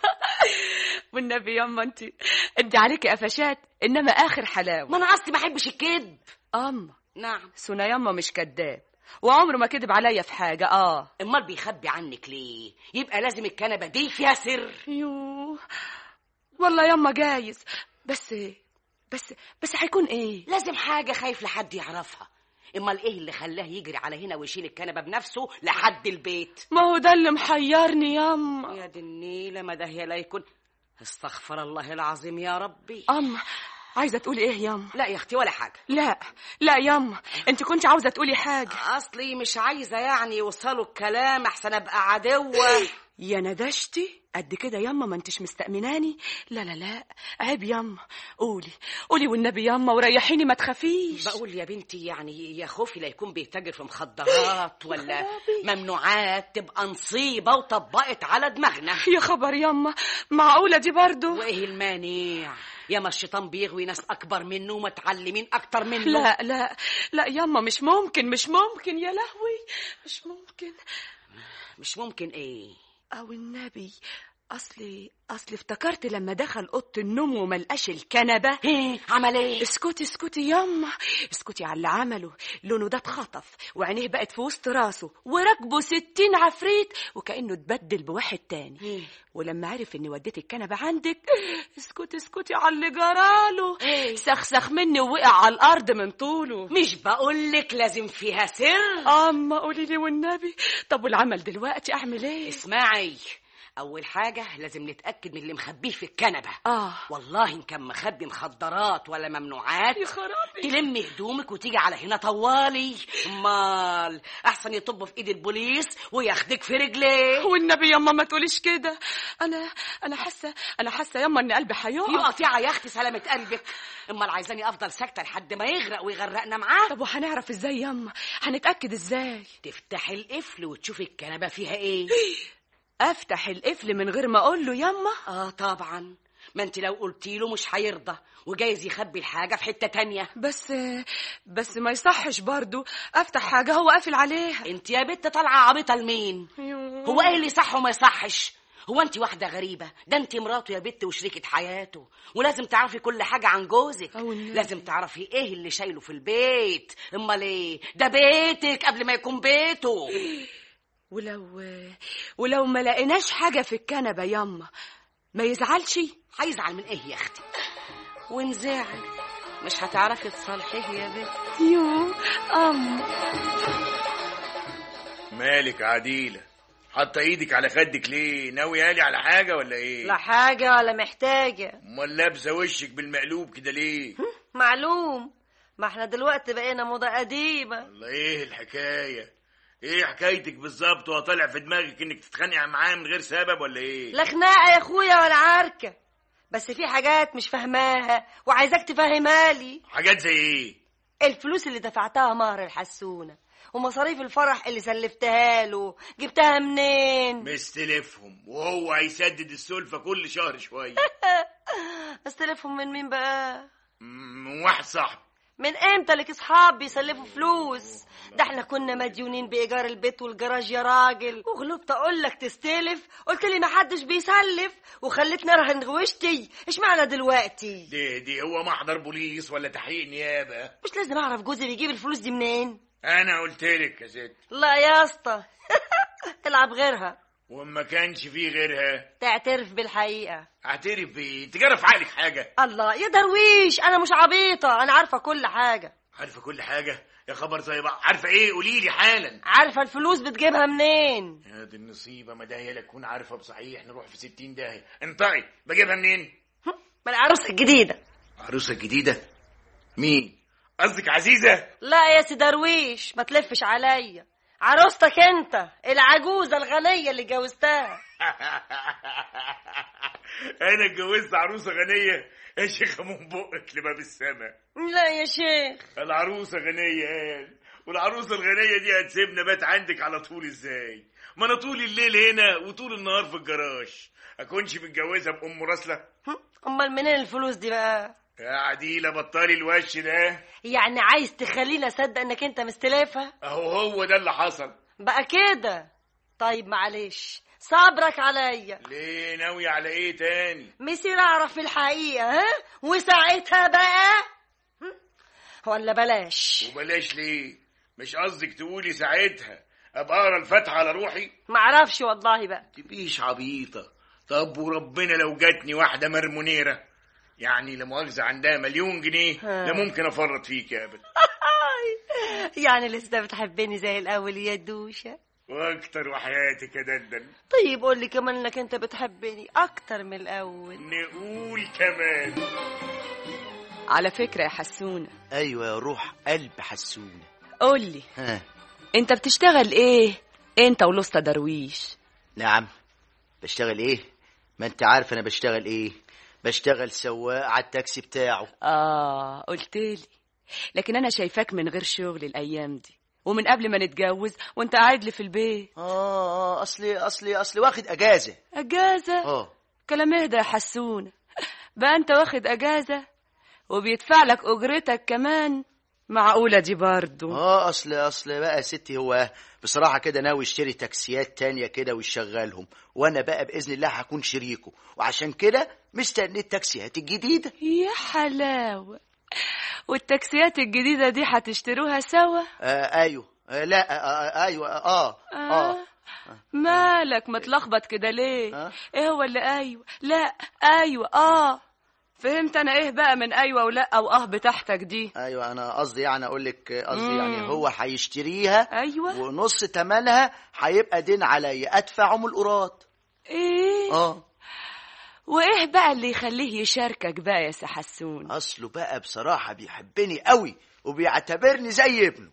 والنبي يما انت انت عليكي قفشات انما اخر حلاوه ما انا اصلي ما احبش الكذب اما نعم سونا يما مش كذاب وعمره ما كذب عليا في حاجه اه امال بيخبي عنك ليه يبقى لازم الكنبه دي فيها سر يوه والله يما جايز بس بس بس هيكون ايه لازم حاجه خايف لحد يعرفها امال ايه اللي خلاه يجري على هنا ويشيل الكنبه بنفسه لحد البيت ما هو ده اللي محيرني يما يا دي النيله ما ده هي لا يكون استغفر الله العظيم يا ربي اما عايزه تقولي ايه يما لا يا اختي ولا حاجه لا لا يما انت كنت عاوزه تقولي حاجه اصلي مش عايزه يعني يوصلوا الكلام احسن ابقى عدوه يا ندشتي قد كده يما ما انتش مستأمناني لا لا لا عيب يما قولي قولي والنبي يما وريحيني ما تخافيش بقول يا بنتي يعني يا خوفي لا يكون بيتاجر في مخدرات ولا ممنوعات تبقى نصيبه وطبقت على دماغنا يا خبر يما معقولة دي برضو وايه المانع يا ما الشيطان بيغوي ناس اكبر منه ومتعلمين اكتر منه لا لا لا يما مش ممكن مش ممكن يا لهوي مش ممكن مش ممكن ايه او النبي اصلي اصلي افتكرت لما دخل اوضه النوم وملقاش الكنبه ايه عمل ايه اسكتي اسكتي يما اسكتي على اللي عمله لونه ده اتخطف وعينيه بقت في وسط راسه وركبه ستين عفريت وكأنه اتبدل بواحد تاني إيه؟ ولما عرف اني وديت الكنبة عندك اسكتي اسكتي على اللي جراله إيه؟ سخسخ مني ووقع على الارض من طوله مش بقولك لازم فيها سر اما قولي لي والنبي طب والعمل دلوقتي اعمل ايه اسمعي اول حاجه لازم نتاكد من اللي مخبيه في الكنبه اه والله ان كان مخبي مخدرات ولا ممنوعات يا خرابي تلمي هدومك وتيجي على هنا طوالي امال احسن يطب في ايد البوليس وياخدك في رجليه والنبي يما ما تقوليش كده انا انا حاسه انا حاسه يما ان قلبي هيقع يقف يا اختي سلامة قلبك امال عايزاني افضل ساكته لحد ما يغرق ويغرقنا معاه طب وهنعرف ازاي يما هنتاكد ازاي تفتحي القفل وتشوفي الكنبه فيها ايه افتح القفل من غير ما اقول له يما اه طبعا ما انت لو قلتي له مش هيرضى وجايز يخبي الحاجه في حته تانية بس بس ما يصحش برضو افتح حاجه هو قافل عليها انت يا بنت طالعه عبيطه لمين هو ايه اللي صح وما يصحش هو انت واحده غريبه ده انت مراته يا بنت وشريكه حياته ولازم تعرفي كل حاجه عن جوزك أو النبي. لازم تعرفي ايه اللي شايله في البيت امال ايه ده بيتك قبل ما يكون بيته ولو ولو ما لقيناش حاجه في الكنبه يما ما يزعلش هيزعل من ايه يا اختي ونزعل مش هتعرفي تصالحيه يا بنت يو ام مالك عديلة حاطة ايدك على خدك ليه ناوي قالي على حاجة ولا ايه لا حاجة ولا محتاجة امال لابسة وشك بالمقلوب كده ليه معلوم ما احنا دلوقتي بقينا موضة قديمة والله ايه الحكاية ايه حكايتك بالظبط وطالع في دماغك انك تتخانقي معاه من غير سبب ولا ايه لا خناقة يا اخويا ولا عركة بس في حاجات مش فاهماها وعايزاك تفهمها لي حاجات زي ايه الفلوس اللي دفعتها مهر الحسونة ومصاريف الفرح اللي سلفتها له جبتها منين مستلفهم وهو هيسدد السلفة كل شهر شوية استلفهم من مين بقى من واحد صاحبي من امتى لك اصحاب بيسلفوا فلوس ده احنا كنا مديونين بايجار البيت والجراج يا راجل وغلبت اقول لك تستلف قلت لي ما حدش بيسلف وخلتني ارهن غوشتي ايش معنى دلوقتي دي دي هو محضر بوليس ولا تحقيق نيابة مش لازم اعرف جوزي بيجيب الفلوس دي منين أنا قلت لك يا ست لا يا اسطى العب غيرها وما كانش فيه غيرها تعترف بالحقيقه اعترف بيه تجرى في عقلك حاجة الله يا درويش انا مش عبيطه انا عارفه كل حاجه عارفة كل حاجة يا خبر زي بعض عارفة ايه قولي لي حالا عارفه الفلوس بتجيبها منين يا دي النصيبة ما ده هي لا تكون عارفة بصحيح نروح في ستين داهية انطقي بجيبها منين من العروسه الجديده عروسة جديدة مين قصدك عزيزة لا يا سي درويش ما تلفش عليا عروستك انت العجوزه الغنيه اللي جوزتها انا اتجوزت عروسة غنية يا شيخة من بقك لباب السما لا يا شيخ العروسة غنية قال والعروسة الغنية دي هتسيبنا بات عندك على طول ازاي ما انا طول الليل هنا وطول النهار في الجراج اكونش متجوزها بام راسلة هم؟ امال منين الفلوس دي بقى يا عديلة بطلي الوش ده يعني عايز تخليني اصدق انك انت مستلفها اهو هو ده اللي حصل بقى كده طيب معلش صبرك عليا ليه ناوي على ايه تاني مسير اعرف الحقيقه ها وساعتها بقى هم؟ ولا بلاش وبلاش ليه مش قصدك تقولي ساعتها ابقى اقرا الفاتحه على روحي معرفش والله بقى تبقيش عبيطه طب وربنا لو جاتني واحده مرمونيره يعني لا مؤاخذه عندها مليون جنيه ها. لا ممكن افرط فيك يا ابدا يعني لسه بتحبني زي الاول يا دوشه واكتر وحياتك يا دندن طيب قول لي كمان انك انت بتحبني اكتر من الاول نقول كمان على فكرة يا حسونة ايوه يا روح قلب حسونه قول لي ها انت بتشتغل ايه انت ولسطى درويش نعم بشتغل ايه ما انت عارف انا بشتغل ايه بشتغل سواق على التاكسي بتاعه اه قلتلي لكن انا شايفاك من غير شغل الايام دي ومن قبل ما نتجوز وانت قاعد لي في البيت اه اه اصلي اصلي اصلي واخد اجازه اجازة اه كلام اهدى يا حسونة بقى انت واخد اجازة وبيدفع لك اجرتك كمان معقولة دي برضو اه اصل اصل بقى يا ستي هو بصراحه كده ناوي يشتري تاكسيات تانية كده ويشغلهم وانا بقى باذن الله هكون شريكه وعشان كده مستني التاكسيات الجديده يا حلاوة والتاكسيات الجديدة دي هتشتروها سوا آه ايوه آه لا آه آه ايوه اه اه, آه. مالك متلخبط كده ليه آه. ايه هو اللي ايوه لا ايوه اه فهمت انا ايه بقى من ايوه ولا واه بتاعتك دي ايوه انا قصدي يعني اقول لك قصدي مم. يعني هو هيشتريها ايوه ونص تمنها هيبقى دين عليا ادفعه من القراط ايه اه وايه بقى اللي يخليه يشاركك بقى يا سي حسون اصله بقى بصراحه بيحبني قوي وبيعتبرني زي ابنه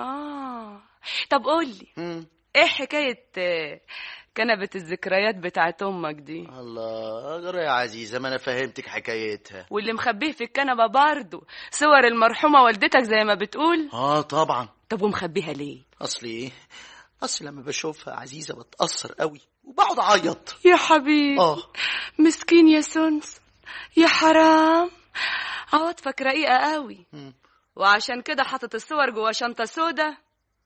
اه طب قولي مم. ايه حكايه آه، كنبه الذكريات بتاعت امك دي الله اقرا يا عزيزه ما انا فهمتك حكايتها واللي مخبيه في الكنبه برضه صور المرحومه والدتك زي ما بتقول اه طبعا طب ومخبيها ليه اصلي ايه اصل لما بشوفها عزيزه بتاثر قوي وبقعد اعيط يا حبيبي اه مسكين يا سنس يا حرام عواطفك رقيقة قوي مم. وعشان كده حاطط الصور جوا شنطة سودا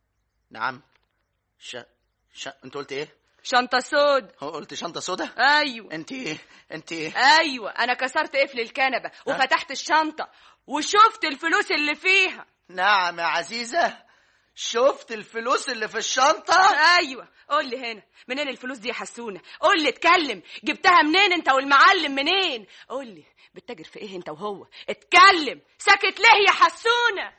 نعم ش... ش... انت قلت ايه شنطة سودا هو قلت شنطه سودا ايوه انت ايه انت ايه ايوه انا كسرت قفل الكنبة وفتحت الشنطة وشفت الفلوس اللي فيها نعم يا عزيزه شفت الفلوس اللي في الشنطه ايوه قول لي هنا منين الفلوس دي يا حسونه قول لي اتكلم جبتها منين انت والمعلم منين قول لي بتتاجر في ايه انت وهو اتكلم ساكت ليه يا حسونه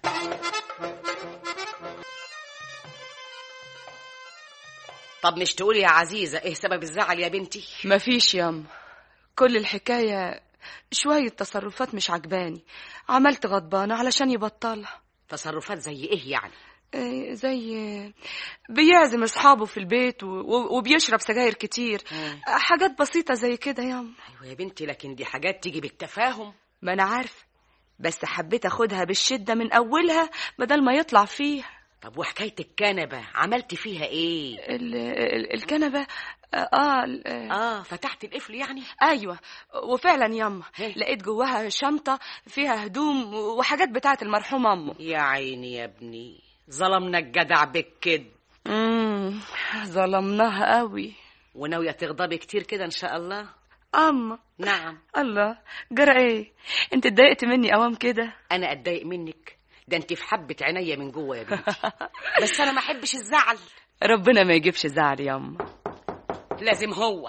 طب مش تقولي يا عزيزة ايه سبب الزعل يا بنتي مفيش ياما كل الحكاية شوية تصرفات مش عجباني عملت غضبانة علشان يبطلها تصرفات زي ايه يعني إيه، زي بيعزم اصحابه في البيت و- و- وبيشرب سجاير كتير حاجات بسيطة زي كده ياما ايوه يا بنتي لكن دي حاجات تيجي بالتفاهم ما انا عارفة بس حبيت اخدها بالشدة من اولها بدل ما يطلع فيها طب وحكايه الكنبه عملت فيها ايه ال ال الكنبة اه, ال- آه اه فتحت القفل يعني ايوه وفعلا ياما هي. لقيت جواها شنطة فيها هدوم وحاجات بتاعت المرحوم امه يا عيني يا ابني ظلمنا الجدع بالكد امم ظلمناها قوي وناويه تغضبي كتير كده ان شاء الله اما نعم الله جرى ايه انت اتضايقت مني اوام كده انا اتضايق منك ده انت في حبه عينيا من جوه يا بنتي بس انا ما احبش الزعل ربنا ما يجيبش زعل ياما لازم هو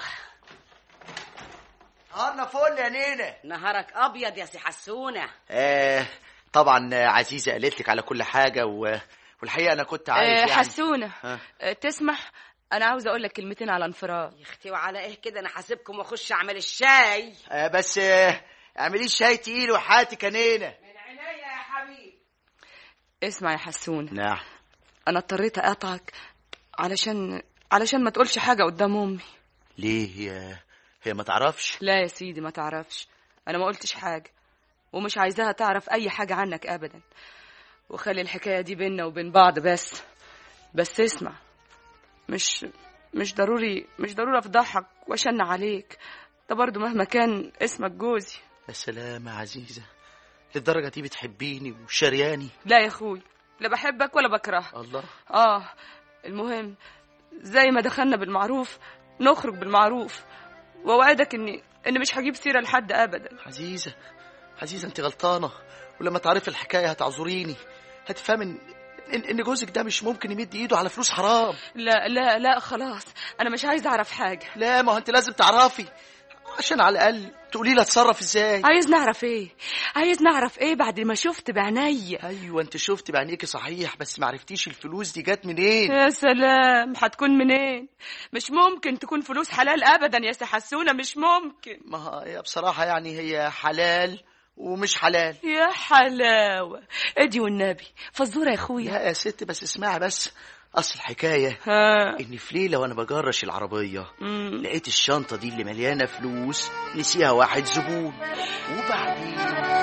نهارنا فل يا نينا نهارك ابيض يا سي حسونه آه طبعا آه، عزيزة قالت لك على كل حاجة و... والحقيقة أنا كنت عارف آه يعني حسونة ها. آه تسمح انا عاوزه اقول لك كلمتين على انفراد يا اختي وعلى ايه كده انا حاسبكم واخش اعمل الشاي آه بس آه اعملي شاي تقيل وحياتك يا نينا من عينيا يا حبيبي اسمع يا حسونة نعم انا اضطريت اقطعك علشان علشان ما تقولش حاجه قدام امي ليه هي هي ما تعرفش لا يا سيدي ما تعرفش انا ما قلتش حاجه ومش عايزاها تعرف اي حاجه عنك ابدا وخلي الحكايه دي بينا وبين بعض بس بس اسمع مش مش ضروري مش ضروري افضحك واشن عليك ده برضو مهما كان اسمك جوزي يا سلام يا عزيزة للدرجة دي بتحبيني وشرياني لا يا اخوي لا بحبك ولا بكرهك الله اه المهم زي ما دخلنا بالمعروف نخرج بالمعروف واوعدك اني اني مش هجيب سيره لحد ابدا عزيزة عزيزة انت غلطانة ولما تعرفي الحكاية هتعذريني هتفهمي ان ان إن جوزك ده مش ممكن يمد ايده على فلوس حرام لا لا لا خلاص انا مش عايزه اعرف حاجه لا ما هو انت لازم تعرفي عشان على الاقل تقولي لي اتصرف ازاي عايز نعرف ايه عايز نعرف ايه بعد ما شفت بعينيا ايوه انت شفتي بعينيكي صحيح بس ما عرفتيش الفلوس دي جت منين يا سلام هتكون منين مش ممكن تكون فلوس حلال ابدا يا سي حسونه مش ممكن ما هي بصراحة يعني هي حلال ومش حلال يا حلاوه ادي والنبي فزوره يا اخويا لا يا ست بس اسمعي بس اصل الحكاية ها ان في ليلة وانا بجرش العربية مم. لقيت الشنطة دي اللي مليانة فلوس نسيها واحد زبون وبعدين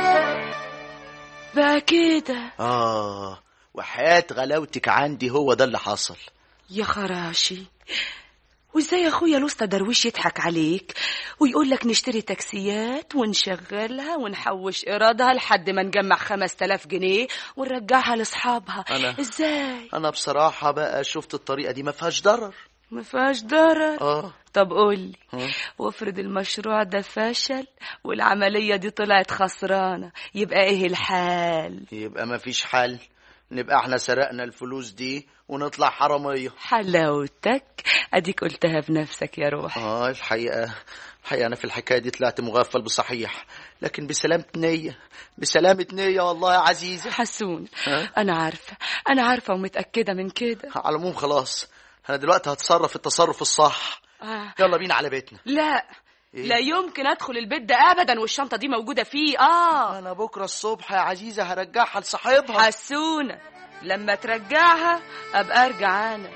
بقى كده آه وحياة غلاوتك عندي هو ده اللي حصل يا خراشي وازاي يا اخويا الوسطى درويش يضحك عليك ويقول لك نشتري تاكسيات ونشغلها ونحوش ايرادها لحد ما نجمع خمس تلاف جنيه ونرجعها لاصحابها أنا- ازاي أنا بصراحة بقى شفت الطريقة دي ما فيهاش ضرر ما فيهاش ضرر آه طب قولي ها؟ وافرض المشروع ده فشل والعملية دي طلعت خسرانة يبقى ايه الحال يبقى ما فيش حل نبقى احنا سرقنا الفلوس دي ونطلع حرامية حلاوتك اديك قلتها بنفسك يا روح آه الحقيقة الحقيقة أنا في الحكاية دي طلعت مغفل بصحيح لكن بسلامة نية بسلامة نية والله يا عزيزة حسون ها؟ انا عارفة انا عارفة ومتأكدة من كده على العموم خلاص أنا دلوقتي هتصرف التصرف الصح آه. يلا بينا على بيتنا لا إيه؟ لا يمكن ادخل البيت ده ابدا والشنطة دي موجودة فيه اه أنا بكرة الصبح يا عزيزة هرجعها لصاحبها حسونة لما ترجعها ابقى ارجع انا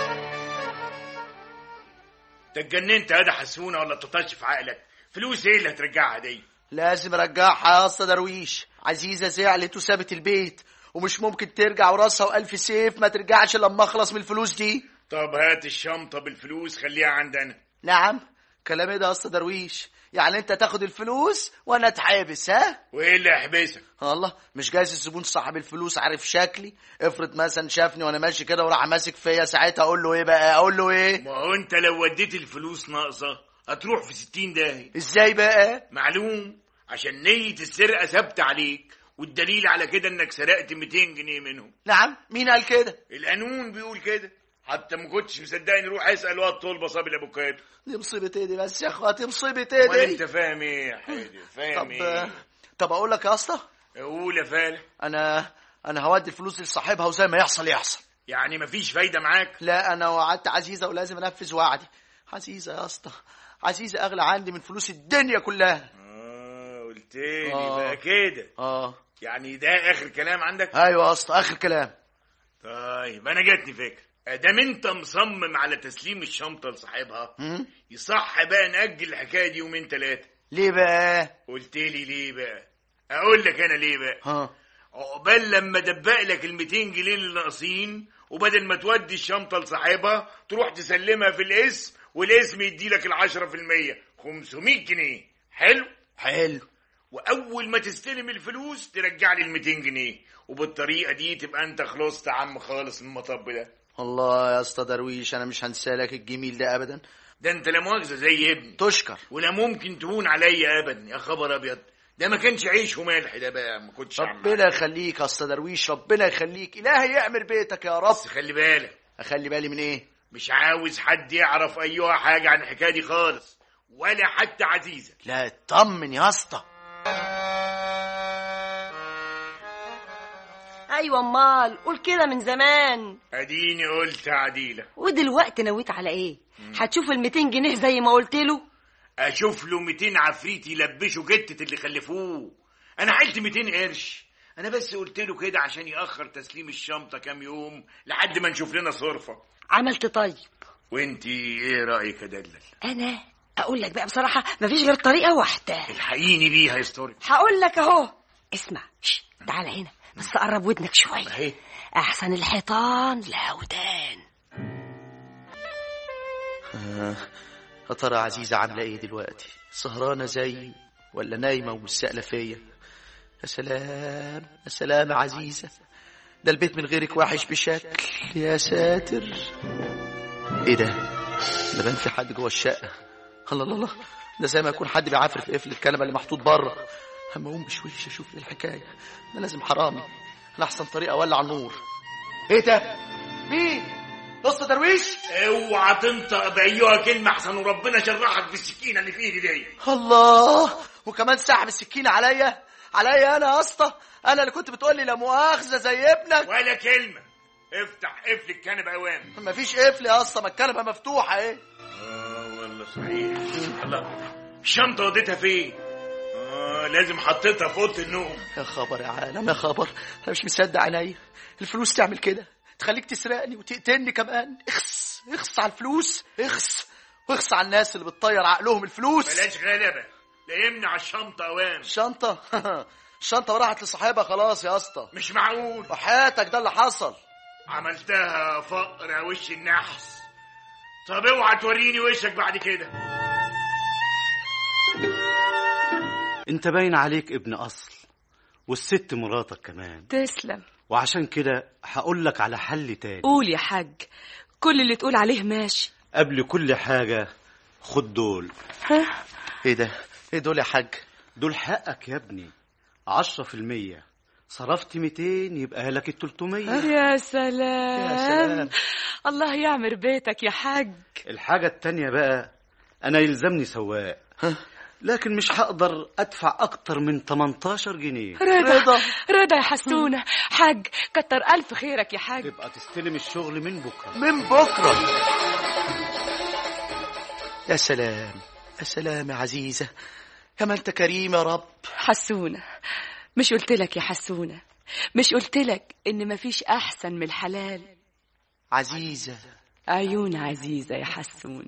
انت اتجننت يا ده حسونه ولا تطش في عقلك فلوس ايه اللي هترجعها دي لازم ارجعها يا اسطى درويش عزيزه زعلت وسابت البيت ومش ممكن ترجع وراسها والف سيف ما ترجعش لما اخلص من الفلوس دي طب هات الشنطه بالفلوس خليها عندنا نعم كلام ايه ده يا اسطى درويش يعني انت تاخد الفلوس وانا اتحابس ها وايه اللي يحبسك الله مش جايز الزبون صاحب الفلوس عارف شكلي افرض مثلا شافني وانا ماشي كده وراح ماسك فيا ساعتها اقول له ايه بقى اقول له ايه ما هو انت لو وديت الفلوس ناقصه هتروح في ستين داهية ازاي بقى معلوم عشان نية السرقة ثابتة عليك والدليل على كده انك سرقت 200 جنيه منهم نعم مين قال كده القانون بيقول كده حتى ما كنتش مصدقني روح اسال وقت طلبه صابي الافوكادو دي مصيبه ايه دي بس يا اخواتي مصيبه ايه امال دي انت فاهم ايه يا حيدر فاهم طب ايه طب اقول لك يا اسطى قول يا فالح انا انا هودي الفلوس لصاحبها وزي ما يحصل يحصل يعني مفيش فايده معاك لا انا وعدت عزيزه ولازم انفذ وعدي عزيزه يا اسطى عزيزه اغلى عندي من فلوس الدنيا كلها اه قلت لي آه. بقى كده اه يعني ده اخر كلام عندك ايوه يا اسطى اخر كلام طيب انا جاتني فكره ادام انت مصمم على تسليم الشنطه لصاحبها هم؟ يصح بقى ناجل الحكايه دي يومين ثلاثه ليه بقى قلت لي ليه بقى اقول لك انا ليه بقى ها عقبال لما دبق لك ال 200 جنيه اللي ناقصين وبدل ما تودي الشنطه لصاحبها تروح تسلمها في الاسم والاسم يدي لك ال 10% 500 جنيه حلو حلو واول ما تستلم الفلوس ترجع لي ال 200 جنيه وبالطريقه دي تبقى انت خلصت يا عم خالص من المطب ده الله يا اسطى درويش انا مش هنسالك الجميل ده ابدا ده انت لا مؤاخذه زي ابني تشكر ولا ممكن تهون عليا ابدا يا خبر ابيض ده ما كانش عيش وملح ده بقى ما كنتش أعمل. ربنا يخليك يا اسطى درويش ربنا يخليك الهي يعمر بيتك يا رب بس خلي بالك اخلي بالي من ايه مش عاوز حد يعرف ايها حاجه عن الحكايه دي خالص ولا حتى عزيزه لا اطمن يا اسطى ايوه امال قول كده من زمان اديني قلت يا عديله ودلوقتي نويت على ايه هتشوف ال 200 جنيه زي ما قلت له اشوف له 200 عفريت يلبشوا جتة اللي خلفوه انا عيلت 200 قرش انا بس قلت له كده عشان ياخر تسليم الشنطه كام يوم لحد ما نشوف لنا صرفه عملت طيب وانتي ايه رايك يا دلل انا اقول لك بقى بصراحه مفيش غير طريقه واحده الحقيني بيها يا ستوري هقول لك اهو اسمع شش تعالى هنا بس قرب ودنك شويه اهي احسن الحيطان لهودان آه، يا ترى عزيزة عاملة ايه دلوقتي سهرانة زي ولا نايمة ومستقلة فيا يا سلام يا سلام يا عزيزة ده البيت من غيرك وحش بشكل يا ساتر ايه ده ده بان في حد جوه الشقة الله الله الله ده زي ما يكون حد بيعافر في قفل الكنبة اللي محطوط بره اما اقوم بشويش اشوف ايه الحكاية ده لازم حرامي انا احسن طريقة اولع النور ايه ده مين نص درويش اوعى تنطق بايها كلمه احسن وربنا شرحك بالسكينه اللي في ايدي دي الله وكمان سحب السكينة عليا عليا انا يا اسطى انا اللي كنت بتقول لي لا مؤاخذة زي ابنك ولا كلمه افتح قفل الكنبه اوام مفيش قفل يا اسطى ما الكنبة مفتوحة ايه اه والله صحيح الله الشنطه وديتها فين اه لازم حطيتها في اوضه النوم يا خبر يا عالم يا خبر انا مش مصدق عينيا الفلوس تعمل كده تخليك تسرقني وتقتلني كمان اخس اخس على الفلوس اخس واخس على الناس اللي بتطير عقلهم الفلوس بلاش غلبه لا يمنع الشنطه اوام الشنطة الشنطة راحت لصاحبها خلاص يا اسطى مش معقول وحياتك ده اللي حصل عملتها فقر يا وش النحس طب اوعى توريني وشك بعد كده انت باين عليك ابن اصل والست مراتك كمان تسلم وعشان كده هقول لك على حل تاني قول يا حاج كل اللي تقول عليه ماشي قبل كل حاجة خد دول ها ايه ده ايه دول يا حاج دول حقك يا ابني عشرة في المية صرفت 200 يبقى لك ال 300 يا سلام. يا سلام. الله يعمر بيتك يا حاج الحاجة التانية بقى أنا يلزمني سواق لكن مش هقدر أدفع أكتر من 18 جنيه رضا رضا. رضا يا حسونة حاج كتر ألف خيرك يا حاج تبقى تستلم الشغل من بكرة من بكرة يا سلام يا سلام يا عزيزة يا ما انت كريم يا رب حسونة مش قلت لك يا حسونة مش قلت لك إن مفيش أحسن من الحلال عزيزة عيون عزيزة يا حسونة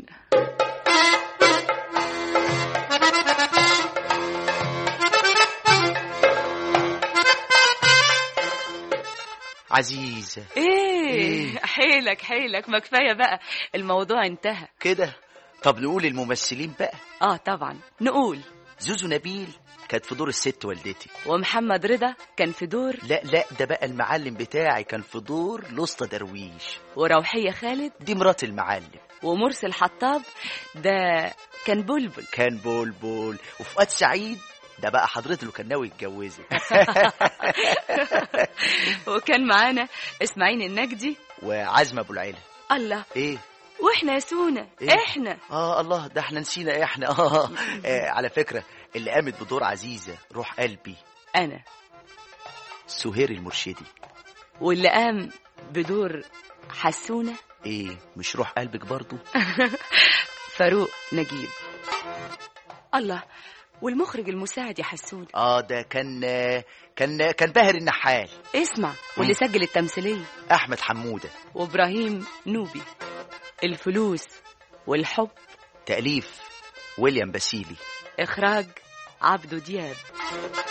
عزيزة إيه إيه؟ حيلك حيلك ما كفاية بقى الموضوع انتهى كده طب نقول الممثلين بقى آه طبعا نقول زوزو نبيل كانت في دور الست والدتي ومحمد رضا كان في دور لا لا ده بقى المعلم بتاعي كان في دور لسطى درويش وروحية خالد دي مرات المعلم ومرسي الحطاب ده كان بلبل كان بولبول وفؤاد سعيد ده بقى حضرته اللي كان ناوي يتجوزه وكان معانا اسماعيل النجدي وعزمة ابو العيلة الله ايه واحنا يا سونا إيه؟ احنا اه الله ده احنا نسينا احنا اه, آه على فكرة اللي قامت بدور عزيزة روح قلبي انا سهير المرشدي واللي قام بدور حسونة ايه مش روح قلبك برضو فاروق نجيب الله والمخرج المساعد يا حسونة اه ده كان كان كان باهر النحال اسمع واللي مم. سجل التمثيلية احمد حمودة وابراهيم نوبي الفلوس والحب تأليف ويليام باسيلي اخراج عبدو دياب